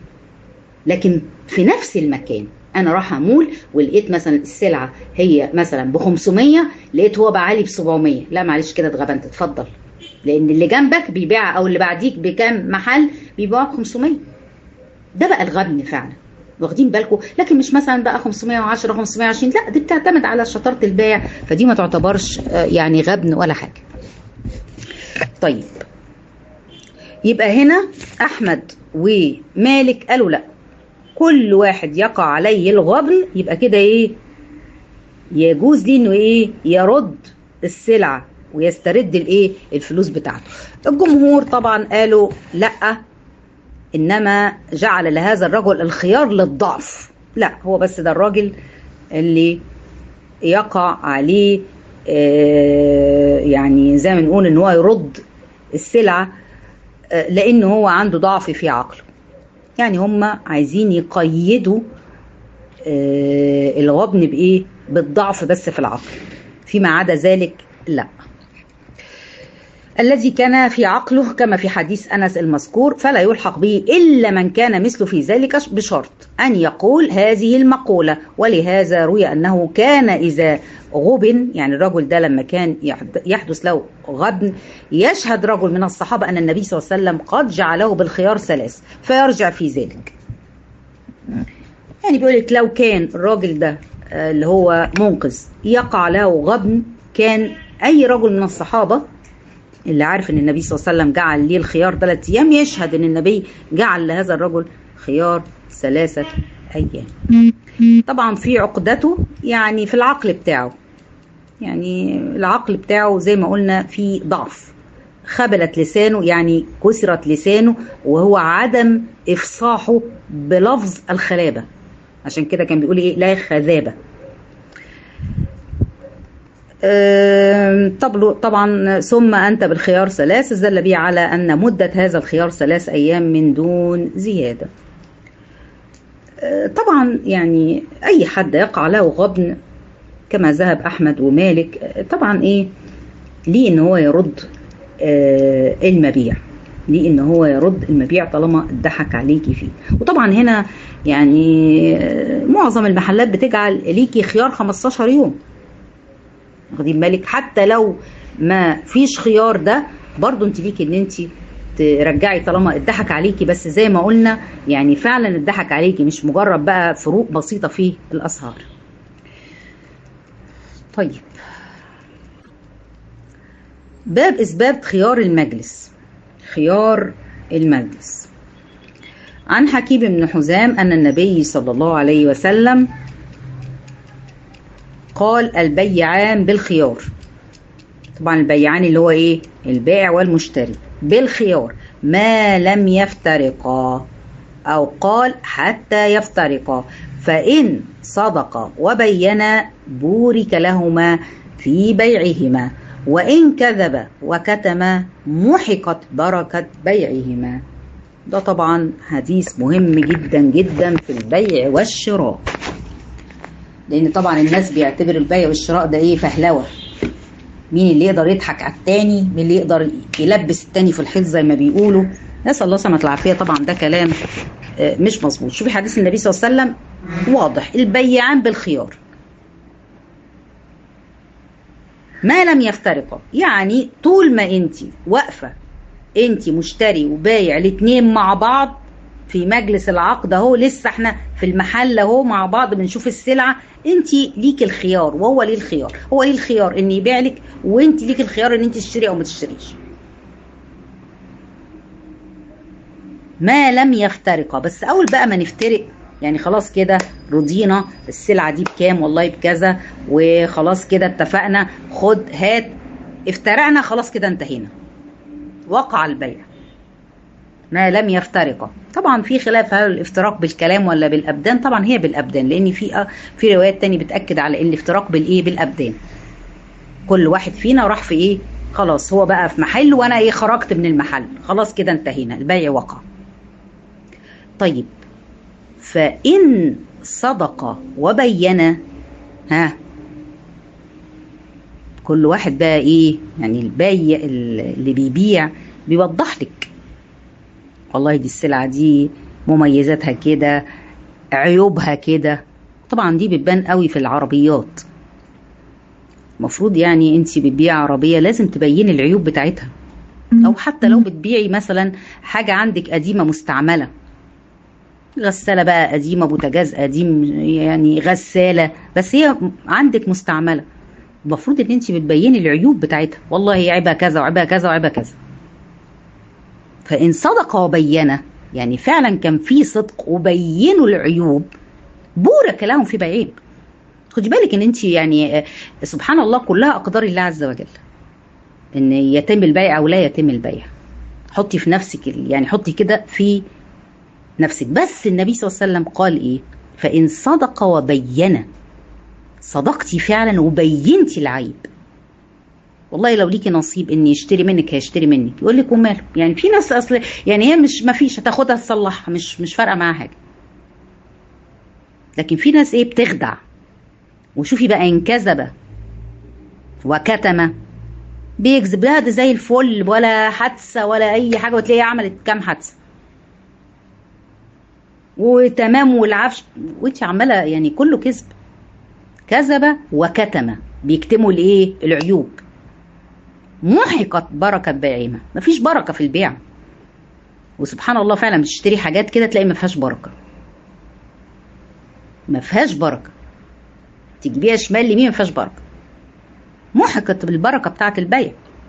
لكن في نفس المكان انا رايحه مول ولقيت مثلا السلعه هي مثلا ب 500 لقيت هو بعالي ب 700 لا معلش كده اتغبنت اتفضل لان اللي جنبك بيبيع او اللي بعديك بكام محل بيبيعوا ب 500 ده بقى الغبن فعلا واخدين بالكم لكن مش مثلا بقى 510 520 لا دي بتعتمد على شطاره البيع فدي ما تعتبرش يعني غبن ولا حاجه طيب يبقى هنا احمد ومالك قالوا لا كل واحد يقع عليه الغبن يبقى كده ايه يجوز ليه انه ايه يرد السلعه ويسترد الايه الفلوس بتاعته الجمهور طبعا قالوا لا انما جعل لهذا الرجل الخيار للضعف لا هو بس ده الراجل اللي يقع عليه آه يعني زي ما نقول ان هو يرد السلعه آه لان هو عنده ضعف في عقله يعني هم عايزين يقيدوا آه الغبن بايه بالضعف بس في العقل فيما عدا ذلك لا الذي كان في عقله كما في حديث انس المذكور فلا يلحق به الا من كان مثله في ذلك بشرط ان يقول هذه المقوله ولهذا روي انه كان اذا غبن يعني الرجل ده لما كان يحدث له غبن يشهد رجل من الصحابه ان النبي صلى الله عليه وسلم قد جعله بالخيار ثلاث فيرجع في ذلك. يعني بيقول لك لو كان الراجل ده اللي هو منقذ يقع له غبن كان اي رجل من الصحابه اللي عارف ان النبي صلى الله عليه وسلم جعل ليه الخيار ثلاث ايام يشهد ان النبي جعل لهذا الرجل خيار ثلاثة ايام طبعا في عقدته يعني في العقل بتاعه يعني العقل بتاعه زي ما قلنا في ضعف خبلت لسانه يعني كسرت لسانه وهو عدم افصاحه بلفظ الخلابة عشان كده كان بيقول ايه لا خذابة طبعا ثم أنت بالخيار ثلاث دل به على أن مدة هذا الخيار ثلاث أيام من دون زيادة طبعا يعني أي حد يقع له غبن كما ذهب أحمد ومالك طبعا إيه ليه إن هو يرد المبيع ليه إن هو يرد المبيع طالما اتضحك عليكي فيه وطبعا هنا يعني معظم المحلات بتجعل ليكي خيار 15 يوم واخدين بالك حتى لو ما فيش خيار ده برضو انت ليكي ان انت ترجعي طالما اتضحك عليكي بس زي ما قلنا يعني فعلا اتضحك عليكي مش مجرد بقى فروق بسيطة في الأسعار طيب باب إثبات خيار المجلس خيار المجلس عن حكيم بن حزام أن النبي صلى الله عليه وسلم قال البيعان بالخيار طبعا البيعان اللي هو ايه البائع والمشتري بالخيار ما لم يفترقا او قال حتى يفترقا فان صدقا وبينا بورك لهما في بيعهما وان كذب وكتم محقت بركه بيعهما ده طبعا حديث مهم جدا جدا في البيع والشراء لان طبعا الناس بيعتبر البيع والشراء ده ايه فهلوه مين اللي يقدر يضحك على التاني مين اللي يقدر يلبس التاني في الحيط زي ما بيقولوا نسال الله سلامه العافيه طبعا ده كلام مش مظبوط شوفي حديث النبي صلى الله عليه وسلم واضح البيعان بالخيار ما لم يفترقا يعني طول ما انت واقفه انت مشتري وبايع الاثنين مع بعض في مجلس العقد اهو لسه احنا في المحل اهو مع بعض بنشوف السلعه انت ليك الخيار وهو ليه الخيار هو ليه الخيار ان يبيع لك وانت ليك الخيار ان انت تشتري او ما تشتريش ما لم يفترقا بس اول بقى ما نفترق يعني خلاص كده رضينا السلعه دي بكام والله بكذا وخلاص كده اتفقنا خد هات افترقنا خلاص كده انتهينا وقع البيع ما لم يفترقا طبعا في خلاف هل الافتراق بالكلام ولا بالابدان طبعا هي بالابدان لان في في روايات تانية بتاكد على ان الافتراق بالايه بالابدان كل واحد فينا راح في ايه خلاص هو بقى في محل وانا ايه خرجت من المحل خلاص كده انتهينا البيع وقع طيب فان صدق وبين ها كل واحد بقى ايه يعني البايع اللي بيبيع بيوضح لك والله دي السلعة دي مميزاتها كده عيوبها كده طبعا دي بتبان قوي في العربيات المفروض يعني انت بتبيع عربية لازم تبين العيوب بتاعتها او حتى لو بتبيعي مثلا حاجة عندك قديمة مستعملة غسالة بقى قديمة بوتاجاز قديم يعني غسالة بس هي عندك مستعملة المفروض ان انت بتبيني العيوب بتاعتها والله هي عيبها كذا وعيبها كذا وعيبها كذا فإن صدق وبين يعني فعلا كان في صدق وبينوا العيوب بورك لهم في بيعهم خدي بالك ان انت يعني سبحان الله كلها اقدار الله عز وجل ان يتم البيع او لا يتم البيع حطي في نفسك يعني حطي كده في نفسك بس النبي صلى الله عليه وسلم قال ايه فان صدق وبين صدقتي فعلا وبينتي العيب والله لو ليكي نصيب ان يشتري منك هيشتري منك يقول لك وماله يعني في ناس اصل يعني هي مش ما فيش هتاخدها تصلحها مش مش فارقه معاها حاجه لكن في ناس ايه بتخدع وشوفي بقى ان كذب وكتم بيكذب لا ده زي الفل ولا حادثه ولا اي حاجه وتلاقيها عملت كام حادثه وتمام والعفش وانت عماله يعني كله كذب كذب وكتم بيكتموا الايه العيوب محقت بركة بيعهما مفيش بركة في البيع وسبحان الله فعلا بتشتري حاجات كده تلاقي ما فيهاش بركة ما فيهاش بركة تجيبيها شمال لمين ما فيهاش بركة محقت بالبركة بتاعة البيع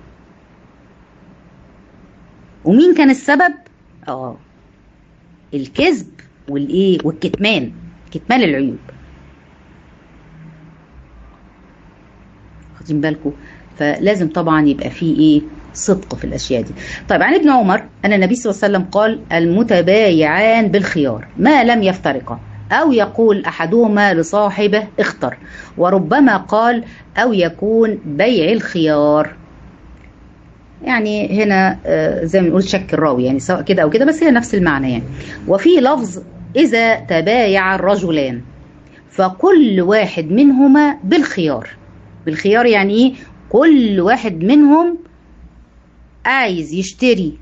ومين كان السبب؟ اه الكذب والايه والكتمان كتمان العيوب واخدين بالكم فلازم طبعا يبقى فيه ايه صدق في الاشياء دي طيب عن ابن عمر ان النبي صلى الله عليه وسلم قال المتبايعان بالخيار ما لم يفترقا او يقول احدهما لصاحبه اختر وربما قال او يكون بيع الخيار يعني هنا زي ما نقول شك الراوي يعني سواء كده او كده بس هي نفس المعنى يعني وفي لفظ اذا تبايع الرجلان فكل واحد منهما بالخيار بالخيار يعني ايه كل واحد منهم عايز يشتري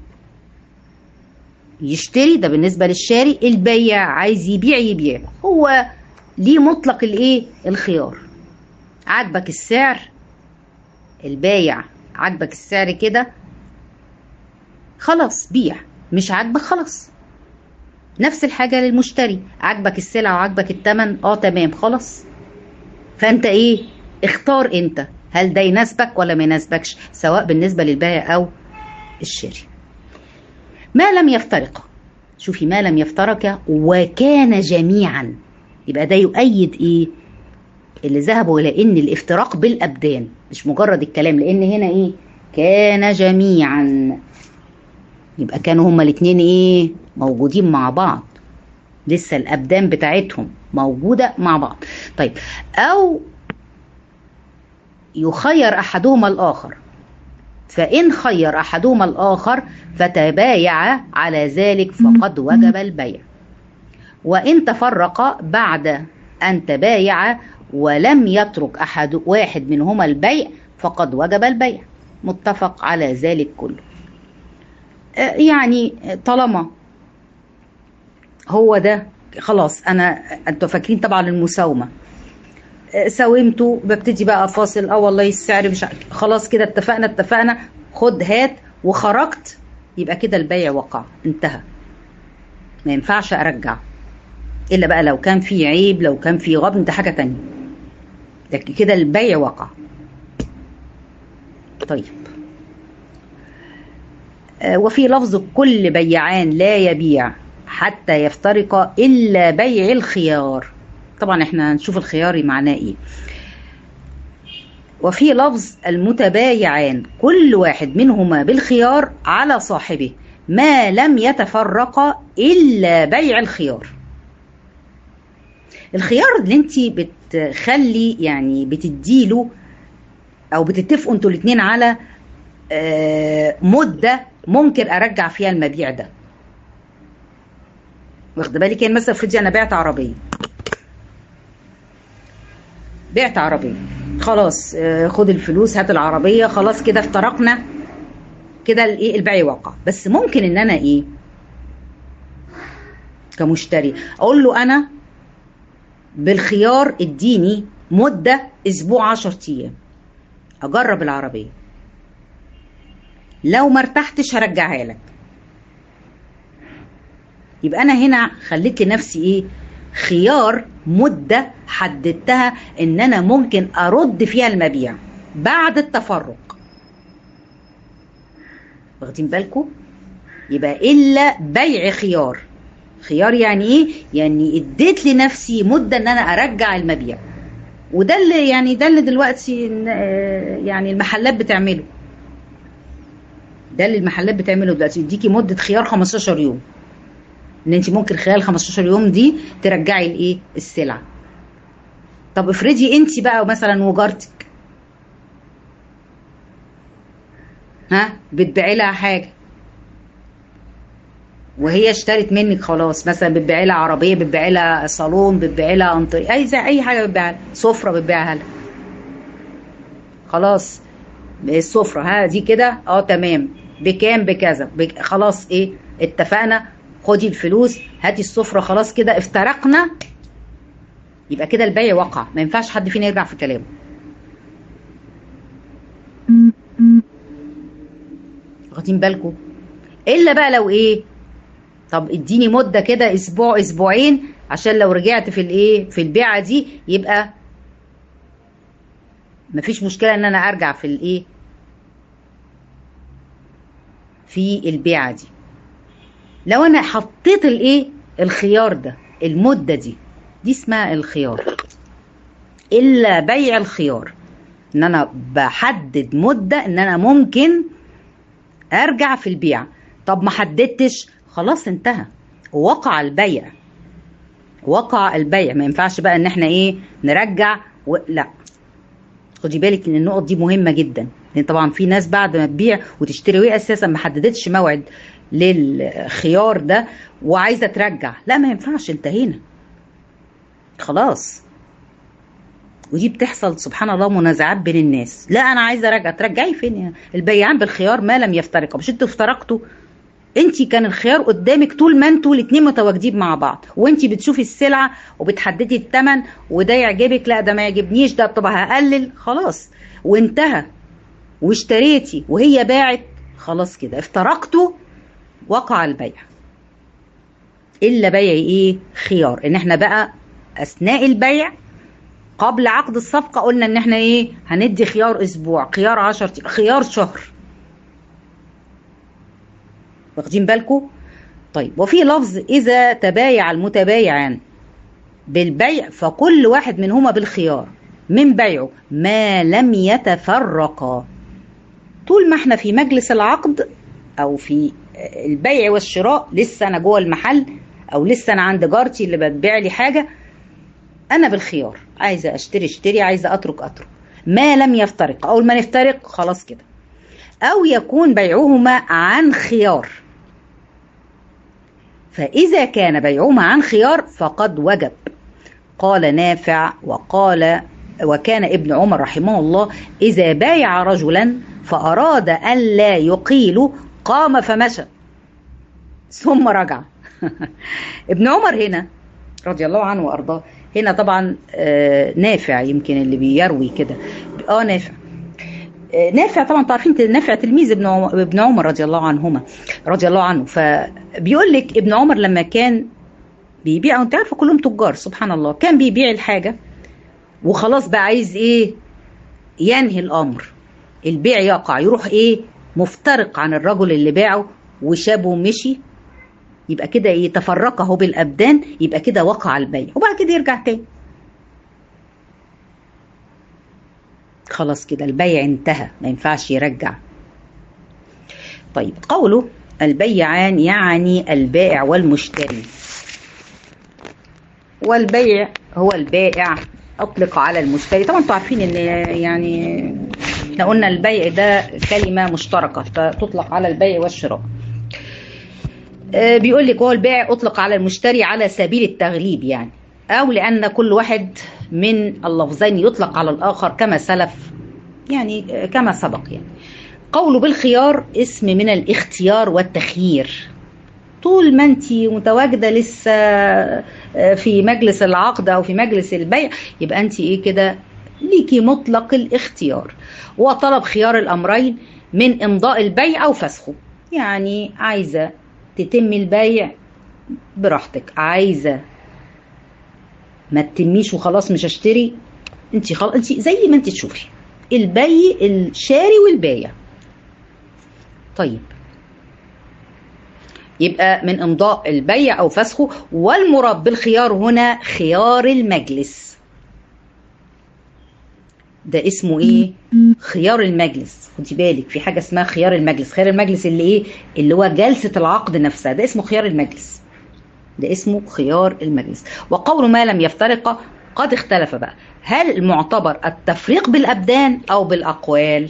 يشتري ده بالنسبة للشاري البيع عايز يبيع يبيع هو ليه مطلق الايه الخيار عاجبك السعر البايع عاجبك السعر كده خلاص بيع مش عاجبك خلاص نفس الحاجة للمشتري عاجبك السلعة وعاجبك التمن اه تمام خلاص فانت ايه اختار انت هل ده يناسبك ولا ما يناسبكش سواء بالنسبة للبائع او الشاري ما لم يفترق شوفي ما لم يفترق وكان جميعا يبقى ده يؤيد ايه اللي ذهبوا الى ان الافتراق بالابدان مش مجرد الكلام لان هنا ايه كان جميعا يبقى كانوا هما الاتنين ايه موجودين مع بعض لسه الابدان بتاعتهم موجوده مع بعض طيب او يخير احدهما الاخر فان خير احدهما الاخر فتبايع على ذلك فقد وجب البيع وان تفرق بعد ان تبايع ولم يترك احد واحد منهما البيع فقد وجب البيع متفق على ذلك كله يعني طالما هو ده خلاص انا انتوا فاكرين طبعا المساومه ساومته ببتدي بقى فاصل اه والله السعر مش خلاص كده اتفقنا اتفقنا خد هات وخرجت يبقى كده البيع وقع انتهى ما ينفعش ارجع الا بقى لو كان في عيب لو كان في غبن ده حاجه تانية لكن كده البيع وقع طيب وفي لفظ كل بيعان لا يبيع حتى يفترق إلا بيع الخيار طبعا احنا هنشوف الخيار معناه ايه وفي لفظ المتبايعان كل واحد منهما بالخيار على صاحبه ما لم يتفرق إلا بيع الخيار الخيار اللي انت بتخلي يعني بتديله او بتتفقوا انتوا الاتنين على مده ممكن ارجع فيها المبيع ده واخد بالك يعني مثلا افرضي انا بعت عربيه بعت عربيه خلاص خد الفلوس هات العربيه خلاص كده افترقنا كده الايه البيع وقع بس ممكن ان انا ايه كمشتري اقول له انا بالخيار اديني مده اسبوع 10 ايام اجرب العربيه لو ما ارتحتش هرجعها لك يبقى انا هنا خليت لنفسي ايه خيار مده حددتها ان انا ممكن ارد فيها المبيع بعد التفرق واخدين بالكم يبقى الا بيع خيار خيار يعني ايه يعني اديت لنفسي مده ان انا ارجع المبيع وده اللي يعني ده اللي دلوقتي يعني المحلات بتعمله ده اللي المحلات بتعمله دلوقتي يديكي مده خيار 15 يوم ان انت ممكن خلال 15 يوم دي ترجعي الايه السلعه طب افرضي انت بقى مثلا وجارتك ها بتبيعي لها حاجه وهي اشترت منك خلاص مثلا بتبيعي لها عربيه بتبيعي لها صالون بتبيعي لها انطري اي زي اي حاجه بتبيعها سفره بتبيعها لها خلاص السفره ها دي كده اه تمام بكام بكذا بك... خلاص ايه اتفقنا خدي الفلوس هاتي السفره خلاص كده افترقنا يبقى كده البيع وقع ما ينفعش حد فينا يرجع في كلامه واخدين بالكم الا بقى لو ايه طب اديني مده كده اسبوع اسبوعين عشان لو رجعت في الايه في البيعه دي يبقى مفيش مشكله ان انا ارجع في الايه في البيعه دي لو انا حطيت الايه الخيار ده المده دي دي اسمها الخيار الا بيع الخيار ان انا بحدد مده ان انا ممكن ارجع في البيع طب ما حددتش خلاص انتهى وقع البيع وقع البيع ما ينفعش بقى ان احنا ايه نرجع و... لا خدي بالك ان النقط دي مهمه جدا لان طبعا في ناس بعد ما تبيع وتشتري وهي اساسا ما حددتش موعد للخيار ده وعايزه ترجع لا ما ينفعش انتهينا خلاص ودي بتحصل سبحان الله منازعات بين الناس لا انا عايزه ارجع ترجعي فين يا البيعان بالخيار ما لم يفترقوا مش انتوا افترقتوا انت كان الخيار قدامك طول ما انتوا الاتنين متواجدين مع بعض وانت بتشوفي السلعه وبتحددي الثمن وده يعجبك لا ده ما يعجبنيش ده طب هقلل خلاص وانتهى واشتريتي وهي باعت خلاص كده افترقتوا وقع البيع الا بيع ايه خيار ان احنا بقى اثناء البيع قبل عقد الصفقه قلنا ان احنا ايه هندي خيار اسبوع خيار 10 خيار شهر واخدين بالكم طيب وفي لفظ اذا تبايع المتبايعان بالبيع فكل واحد منهما بالخيار من بيعه ما لم يتفرقا طول ما احنا في مجلس العقد او في البيع والشراء لسه انا جوه المحل او لسه انا عند جارتي اللي بتبيع لي حاجه انا بالخيار عايزه اشتري اشتري عايزه اترك اترك ما لم يفترق اول ما نفترق خلاص كده او يكون بيعهما عن خيار فاذا كان بيعهما عن خيار فقد وجب قال نافع وقال وكان ابن عمر رحمه الله اذا بايع رجلا فاراد ان لا يقيل قام فمشى ثم رجع ابن عمر هنا رضي الله عنه وارضاه هنا طبعا نافع يمكن اللي بيروي كده اه نافع نافع طبعا عارفين نافع تلميذ ابن عمر, ابن عمر رضي الله عنهما رضي الله عنه فبيقول لك ابن عمر لما كان بيبيع وانت عارفه كلهم تجار سبحان الله كان بيبيع الحاجه وخلاص بقى عايز ايه ينهي الامر البيع يقع يروح ايه مفترق عن الرجل اللي باعه وشابه ومشي يبقى كده يتفرقه بالابدان يبقى كده وقع البيع وبعد كده يرجع تاني خلاص كده البيع انتهى ما ينفعش يرجع طيب قوله البيعان يعني البائع والمشتري والبيع هو البائع اطلق على المشتري طبعا انتوا عارفين ان يعني احنا قلنا البيع ده كلمه مشتركه تطلق على البيع والشراء بيقول لك هو البائع اطلق على المشتري على سبيل التغليب يعني او لان كل واحد من اللفظين يطلق على الاخر كما سلف يعني كما سبق يعني قوله بالخيار اسم من الاختيار والتخيير طول ما انت متواجده لسه في مجلس العقد او في مجلس البيع يبقى انت ايه كده ليكي مطلق الاختيار وطلب خيار الامرين من امضاء البيع او فسخه يعني عايزه تتم البيع براحتك عايزه ما تتميش وخلاص مش هشتري انت خلاص انت زي ما انت تشوفي البيع الشاري والبايع طيب يبقى من امضاء البيع او فسخه والمراد بالخيار هنا خيار المجلس ده اسمه ايه خيار المجلس خدي بالك في حاجه اسمها خيار المجلس خيار المجلس اللي ايه اللي هو جلسه العقد نفسها ده اسمه خيار المجلس ده اسمه خيار المجلس وقول ما لم يفترق قد اختلف بقى هل المعتبر التفريق بالابدان او بالاقوال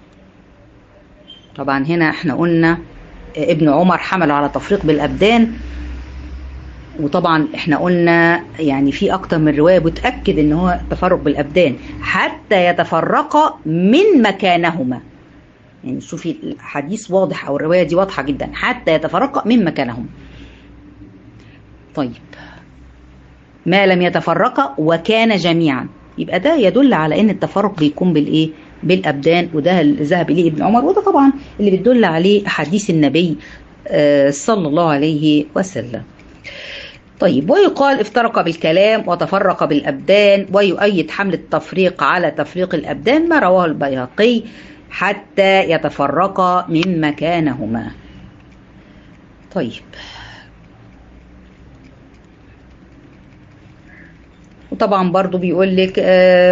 طبعا هنا احنا قلنا ابن عمر حمل على تفريق بالابدان وطبعا احنا قلنا يعني في اكتر من روايه بتاكد ان هو تفرق بالابدان حتى يتفرقا من مكانهما يعني شوفي الحديث واضح او الروايه دي واضحه جدا حتى يتفرقا من مكانهما طيب ما لم يتفرقا وكان جميعا يبقى ده يدل على ان التفرق بيكون بالايه بالابدان وده اللي ذهب اليه ابن عمر وده طبعا اللي بتدل عليه احاديث النبي صلى الله عليه وسلم طيب ويقال افترق بالكلام وتفرق بالابدان ويؤيد حمل التفريق على تفريق الابدان ما رواه البيهقي حتى يتفرقا من مكانهما طيب وطبعا برضو بيقول لك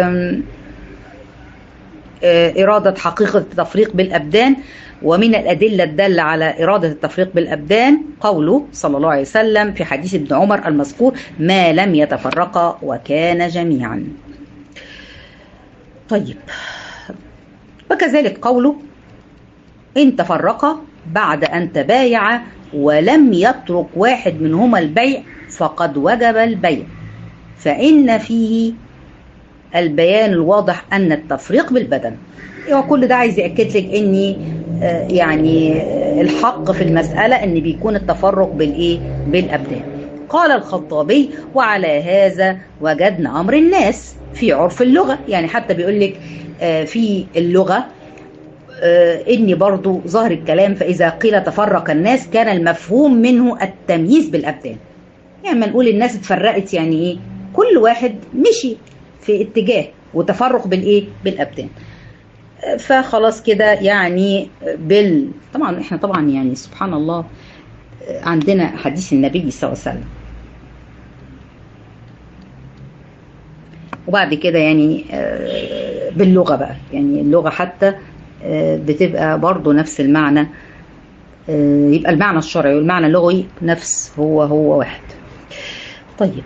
إرادة حقيقة التفريق بالأبدان ومن الأدلة الدالة على إرادة التفريق بالأبدان قوله صلى الله عليه وسلم في حديث ابن عمر المذكور ما لم يتفرقا وكان جميعا طيب وكذلك قوله إن تفرقا بعد أن تبايع ولم يترك واحد منهما البيع فقد وجب البيع فإن فيه البيان الواضح أن التفريق بالبدن وكل ده عايز يأكد لك أن يعني الحق في المسألة أن بيكون التفرق بالإيه بالأبدان قال الخطابي وعلى هذا وجدنا أمر الناس في عرف اللغة يعني حتى بيقول لك في اللغة آه اني برضو ظهر الكلام فاذا قيل تفرق الناس كان المفهوم منه التمييز بالابدان يعني ما نقول الناس اتفرقت يعني ايه كل واحد مشي في اتجاه وتفرق بالايه بالابدان آه فخلاص كده يعني بال طبعا احنا طبعا يعني سبحان الله عندنا حديث النبي صلى الله عليه وسلم وبعد كده يعني باللغة بقى يعني اللغة حتى بتبقى برضو نفس المعنى يبقى المعنى الشرعي والمعنى اللغوي نفس هو هو واحد طيب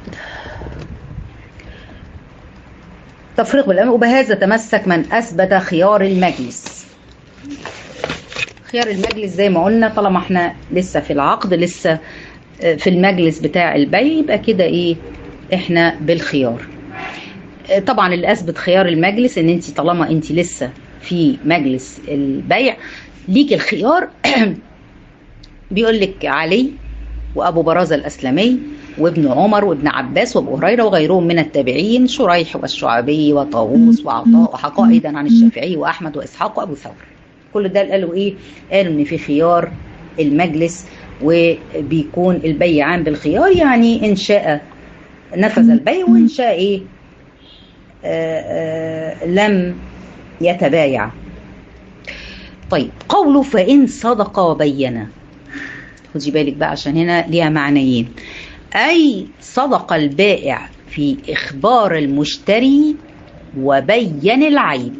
تفريق بالأمر وبهذا تمسك من أثبت خيار المجلس خيار المجلس زي ما قلنا طالما احنا لسه في العقد لسه في المجلس بتاع البيع يبقى كده ايه احنا بالخيار طبعا اللي اثبت خيار المجلس ان انت طالما انت لسه في مجلس البيع ليك الخيار بيقول لك علي وابو برازه الاسلمي وابن عمر وابن عباس وابو هريره وغيرهم من التابعين شريح والشعبي وطاووس وعطاء وحقاء ايضا عن الشافعي واحمد واسحاق وابو ثور كل ده قالوا ايه قالوا ان في خيار المجلس وبيكون البيعان بالخيار يعني ان شاء نفذ البيع وان شاء ايه آآ آآ لم يتبايع طيب قوله فإن صدق وبين خدي بالك بقى عشان هنا ليها معنيين أي صدق البائع في إخبار المشتري وبين العيب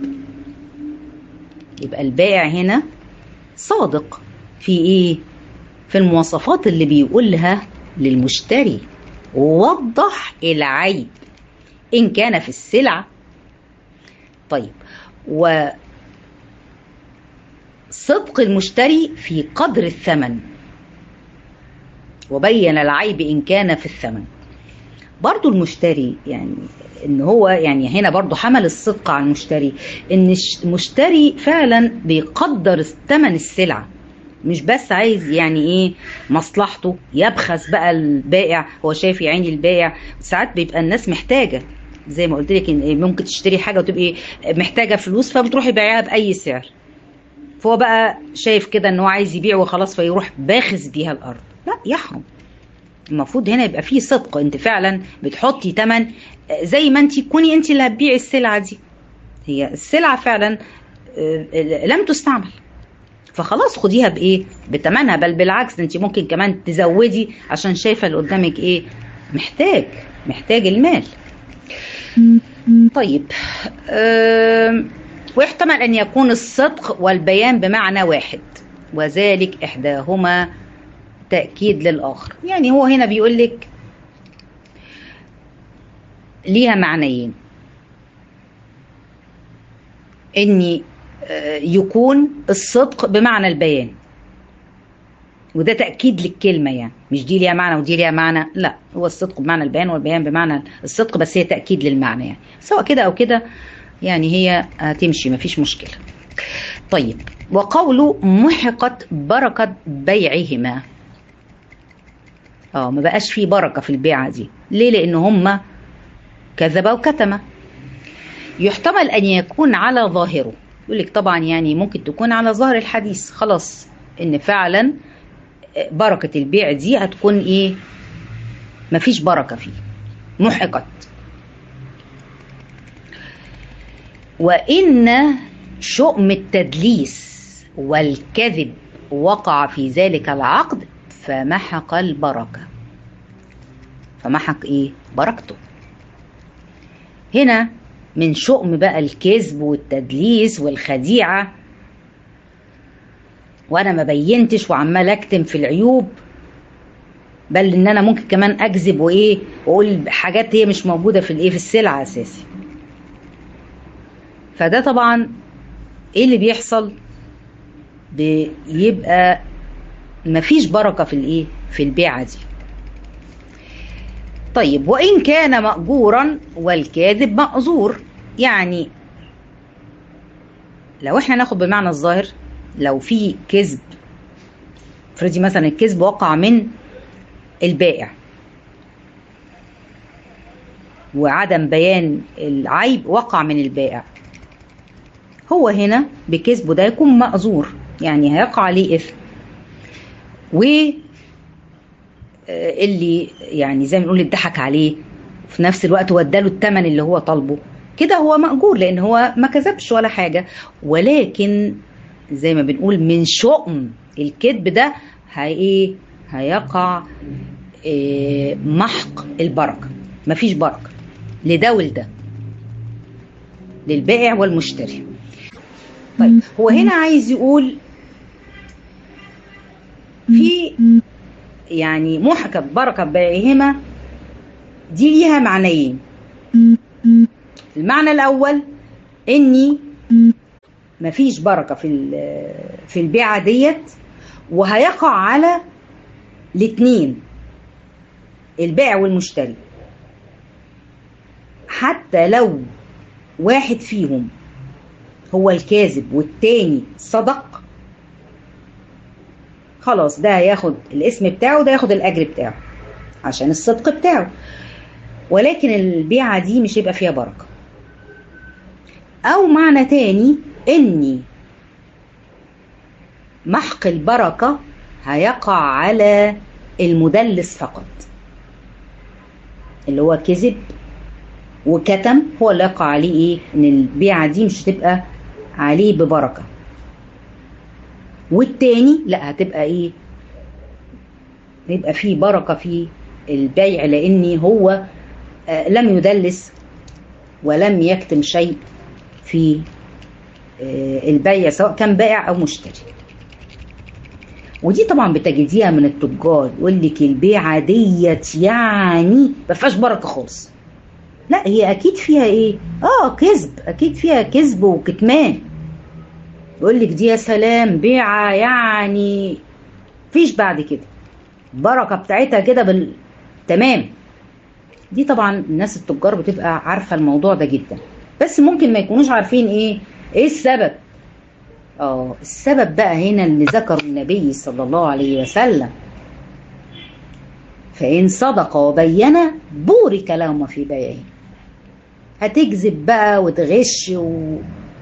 يبقى البائع هنا صادق في إيه في المواصفات اللي بيقولها للمشتري ووضح العيب إن كان في السلعة طيب و صدق المشتري في قدر الثمن وبين العيب إن كان في الثمن برضو المشتري يعني ان هو يعني هنا برضو حمل الصدق على المشتري ان المشتري فعلا بيقدر ثمن السلعه مش بس عايز يعني ايه مصلحته يبخس بقى البائع هو شايف يا عيني البائع ساعات بيبقى الناس محتاجه زي ما قلت لك ان ممكن تشتري حاجه وتبقي محتاجه فلوس فبتروحي بيعها باي سعر فهو بقى شايف كده ان هو عايز يبيع وخلاص فيروح باخس بيها الارض لا يحرم المفروض هنا يبقى فيه صدق انت فعلا بتحطي تمن زي ما انت تكوني انت اللي هتبيعي السلعه دي هي السلعه فعلا لم تستعمل فخلاص خديها بايه بتمنها بل بالعكس انت ممكن كمان تزودي عشان شايفه اللي قدامك ايه محتاج محتاج المال طيب أه ويحتمل ان يكون الصدق والبيان بمعنى واحد وذلك احداهما تأكيد للآخر يعني هو هنا بيقول لك ليها معنيين ان يكون الصدق بمعنى البيان وده تأكيد للكلمة يعني مش دي ليها معنى ودي ليها معنى لا هو الصدق بمعنى البيان والبيان بمعنى الصدق بس هي تأكيد للمعنى يعني سواء كده أو كده يعني هي هتمشي مفيش مشكلة طيب وقوله محقت بركة بيعهما اه ما بقاش في بركة في البيعة دي ليه لأن هما كذبا وكتمة يحتمل أن يكون على ظاهره يقول لك طبعا يعني ممكن تكون على ظاهر الحديث خلاص ان فعلا بركة البيع دي هتكون ايه مفيش بركة فيه محقت وإن شؤم التدليس والكذب وقع في ذلك العقد فمحق البركة فمحق ايه بركته هنا من شؤم بقى الكذب والتدليس والخديعة وانا ما بينتش وعمال اكتم في العيوب بل ان انا ممكن كمان اكذب وايه واقول حاجات هي مش موجودة في الايه في السلعة اساسي فده طبعا ايه اللي بيحصل بيبقى مفيش بركة في الايه في البيعة دي طيب وإن كان مأجورا والكاذب مأزور يعني لو احنا ناخد بالمعنى الظاهر لو في كذب افرضي مثلا الكذب وقع من البائع وعدم بيان العيب وقع من البائع هو هنا بكذبه ده يكون مأزور يعني هيقع عليه إثم و اللي يعني زي ما نقول اتضحك عليه في نفس الوقت وداله الثمن اللي هو طالبه كده هو مأجور لأن هو ما كذبش ولا حاجة ولكن زي ما بنقول من شؤم الكذب ده هي ايه هيقع إيه محق البركة مفيش بركة لده ولده للبائع والمشتري طيب هو هنا عايز يقول في يعني محكة بركة بائعهما دي ليها معنيين المعنى الأول إني مفيش بركة في في البيعة ديت وهيقع على الاتنين البائع والمشتري حتى لو واحد فيهم هو الكاذب والتاني صدق خلاص ده هياخد الاسم بتاعه وده ياخد الاجر بتاعه عشان الصدق بتاعه ولكن البيعة دي مش هيبقى فيها بركة او معنى تاني اني محق البركة هيقع على المدلس فقط اللي هو كذب وكتم هو اللي يقع عليه ايه ان البيعة دي مش هتبقى عليه ببركة والتاني لا هتبقى ايه يبقى فيه بركة في البيع لان هو آه لم يدلس ولم يكتم شيء في آه البيع سواء كان بائع او مشتري ودي طبعا بتجديها من التجار يقول لك البيعه ديت يعني ما فيهاش بركه خالص لا هي اكيد فيها ايه اه كذب اكيد فيها كذب وكتمان يقول لك دي يا سلام بيعه يعني فيش بعد كده البركه بتاعتها كده بال تمام دي طبعا الناس التجار بتبقى عارفه الموضوع ده جدا بس ممكن ما يكونوش عارفين ايه ايه السبب اه السبب بقى هنا اللي ذكره النبي صلى الله عليه وسلم فإن صدق وبين بورك لهما في بيعه هتكذب بقى وتغش و...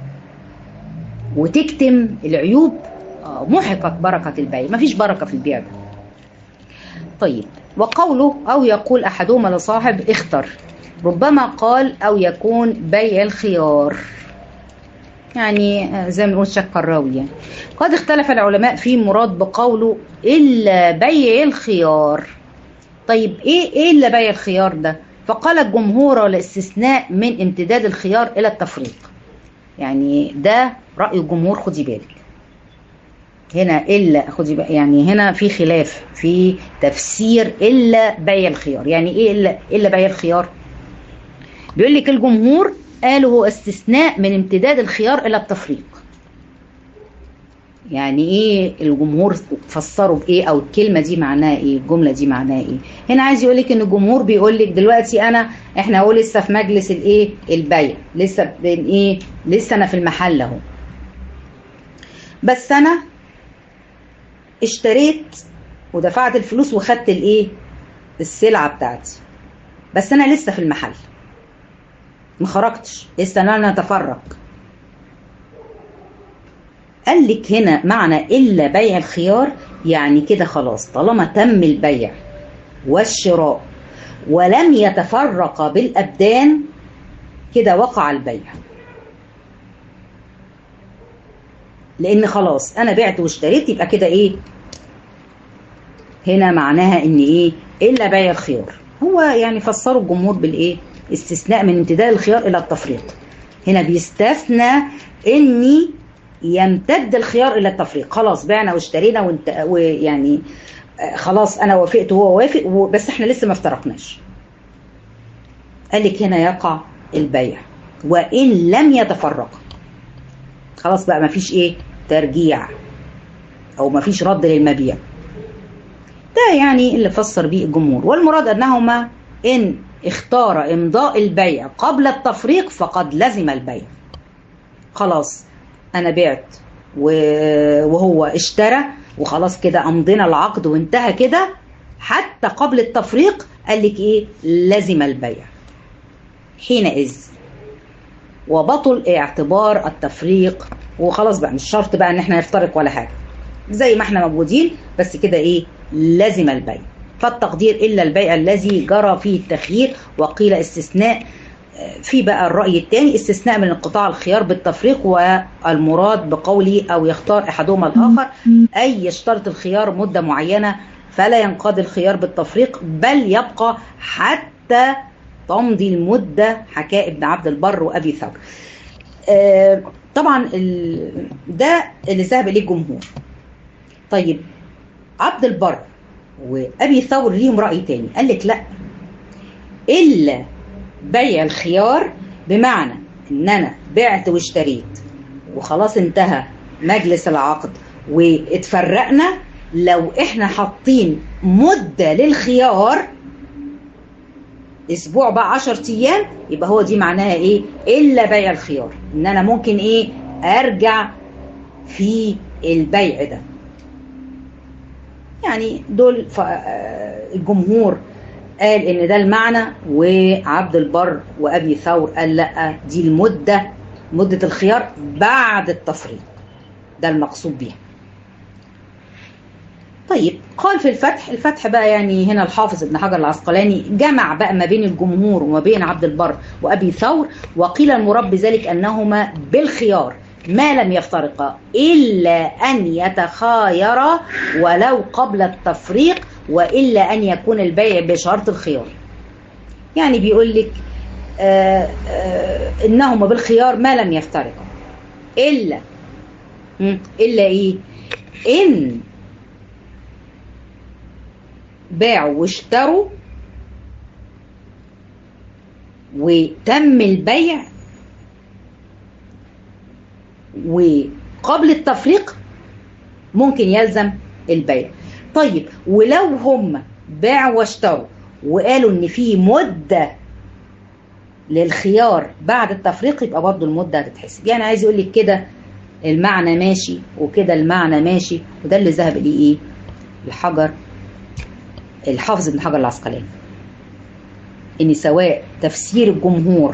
وتكتم العيوب آه محقت بركة البيع مفيش بركة في البيع ده طيب وقوله أو يقول أحدهما لصاحب اختر ربما قال أو يكون بيع الخيار يعني زي ما نقول شك الراوي يعني. قد اختلف العلماء في مراد بقوله إلا بيع الخيار طيب إيه إيه إلا بيع الخيار ده فقال الجمهور الاستثناء من امتداد الخيار إلى التفريق يعني ده رأي الجمهور خدي بالك هنا إلا خدي بالك يعني هنا في خلاف في تفسير إلا بيع الخيار يعني إيه إلا إلا بيع الخيار بيقول لك الجمهور قالوا هو استثناء من امتداد الخيار الى التفريق يعني ايه الجمهور فسروا بايه او الكلمه دي معناها ايه الجمله دي معناها ايه هنا عايز يقول لك ان الجمهور بيقول لك دلوقتي انا احنا اهو لسه في مجلس الايه البيع لسه بين ايه لسه انا في المحل اهو بس انا اشتريت ودفعت الفلوس وخدت الايه السلعه بتاعتي بس انا لسه في المحل ما خرجتش لسه انا اتفرج قال لك هنا معنى الا بيع الخيار يعني كده خلاص طالما تم البيع والشراء ولم يتفرق بالابدان كده وقع البيع لان خلاص انا بعت واشتريت يبقى كده ايه هنا معناها ان ايه الا بيع الخيار هو يعني فسروا الجمهور بالايه استثناء من امتداد الخيار الى التفريق هنا بيستثنى اني يمتد الخيار الى التفريق خلاص بعنا واشترينا وانت ويعني خلاص انا وافقت وهو وافق بس احنا لسه ما افترقناش قال لك هنا يقع البيع وان لم يتفرق خلاص بقى ما فيش ايه ترجيع او ما فيش رد للمبيع ده يعني اللي فسر بيه الجمهور والمراد انهما ان اختار امضاء البيع قبل التفريق فقد لزم البيع خلاص انا بعت وهو اشترى وخلاص كده امضينا العقد وانتهى كده حتى قبل التفريق قال لك ايه لزم البيع حينئذ وبطل اعتبار التفريق وخلاص بقى مش شرط بقى ان احنا نفترق ولا حاجه زي ما احنا موجودين بس كده ايه لازم البيع فالتقدير الا البيع الذي جرى فيه التخيير وقيل استثناء في بقى الرأي الثاني استثناء من انقطاع الخيار بالتفريق والمراد بقوله أو يختار أحدهما الآخر أي يشترط الخيار مدة معينة فلا ينقضي الخيار بالتفريق بل يبقى حتى تمضي المدة حكى ابن عبد البر وأبي ثور آه طبعا ده اللي ذهب إليه الجمهور طيب عبد البر وأبي ثور ليهم رأي تاني قال لك لا إلا بيع الخيار بمعنى ان انا بعت واشتريت وخلاص انتهى مجلس العقد واتفرقنا لو احنا حاطين مدة للخيار اسبوع بقى 10 ايام يبقى هو دي معناها ايه الا بيع الخيار ان انا ممكن ايه ارجع في البيع ده يعني دول الجمهور قال ان ده المعنى وعبد البر وابي ثور قال لا دي المده مده الخيار بعد التفريق ده المقصود بيها طيب قال في الفتح الفتح بقى يعني هنا الحافظ ابن حجر العسقلاني جمع بقى ما بين الجمهور وما بين عبد البر وابي ثور وقيل المراد بذلك انهما بالخيار ما لم يفترقا الا ان يتخايرا ولو قبل التفريق والا ان يكون البيع بشرط الخيار يعني بيقول لك آآ آآ انهما بالخيار ما لم يفترقا الا الا ايه ان باعوا واشتروا وتم البيع وقبل التفريق ممكن يلزم البيع طيب ولو هم باعوا واشتروا وقالوا ان في مده للخيار بعد التفريق يبقى برضه المده هتتحسب يعني عايز يقول لك كده المعنى ماشي وكده المعنى ماشي وده اللي ذهب اليه ايه الحجر الحافظ ابن حجر العسقلاني ان سواء تفسير الجمهور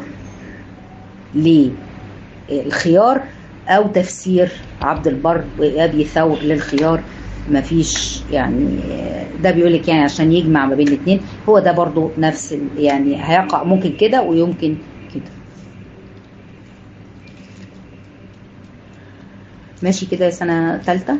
للخيار او تفسير عبد البر وابي ثور للخيار مفيش يعني ده بيقول لك يعني عشان يجمع ما بين الاثنين هو ده برضو نفس يعني هيقع ممكن كده ويمكن كده ماشي كده سنة ثالثة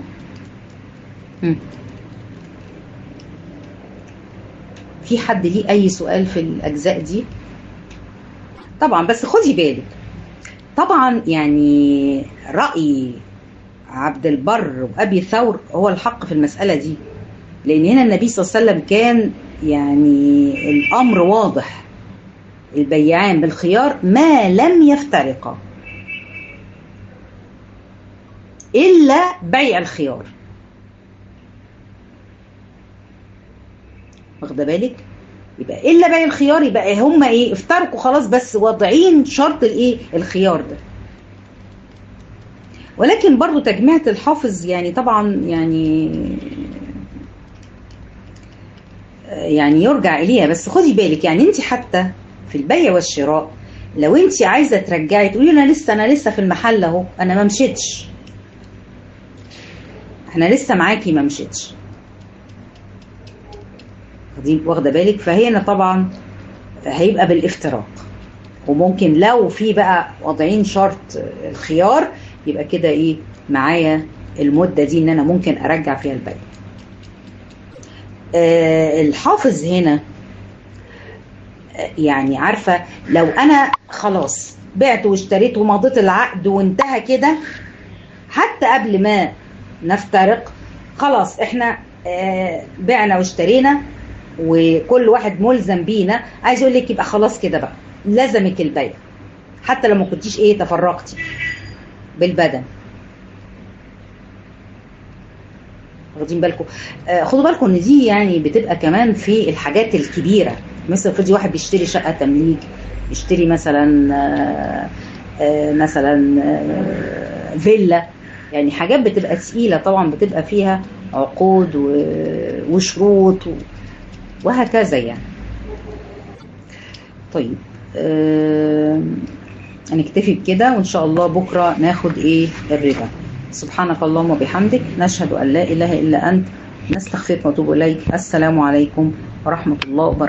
في حد ليه أي سؤال في الأجزاء دي طبعا بس خدي بالك طبعا يعني رأي عبد البر وابي ثور هو الحق في المساله دي لان هنا النبي صلى الله عليه وسلم كان يعني الامر واضح البيعان بالخيار ما لم يفترقا الا بيع الخيار واخده بالك يبقى الا بيع الخيار يبقى هم ايه افترقوا خلاص بس واضعين شرط الايه الخيار ده ولكن برضو تجميعة الحافظ يعني طبعا يعني يعني يرجع إليها بس خدي بالك يعني انت حتى في البيع والشراء لو انت عايزة ترجعي تقولي انا لسه انا لسه في المحل اهو انا ما مشيتش احنا لسه معاكي ما مشيتش واخده بالك فهنا طبعا هيبقى بالافتراق وممكن لو في بقى وضعين شرط الخيار يبقى كده ايه معايا المده دي ان انا ممكن ارجع فيها البيع آه الحافظ هنا يعني عارفه لو انا خلاص بعت واشتريت ومضيت العقد وانتهى كده حتى قبل ما نفترق خلاص احنا آه بعنا واشترينا وكل واحد ملزم بينا عايز يقول لك يبقى خلاص كده بقى لزمك البيع حتى لو ما كنتيش ايه تفرقتي بالبدن واخدين بالكم آه خدوا بالكم ان دي يعني بتبقى كمان في الحاجات الكبيره مثل افرضي واحد بيشتري شقه تمليك يشتري مثلا آه آه مثلا آه فيلا يعني حاجات بتبقى تقيله طبعا بتبقى فيها عقود وشروط وهكذا يعني طيب آه هنكتفي بكده وإن شاء الله بكرة ناخد إيه الربا سبحانك اللهم وبحمدك نشهد أن لا إله إلا أنت نستغفرك ونتوب إليك السلام عليكم ورحمة الله وبركاته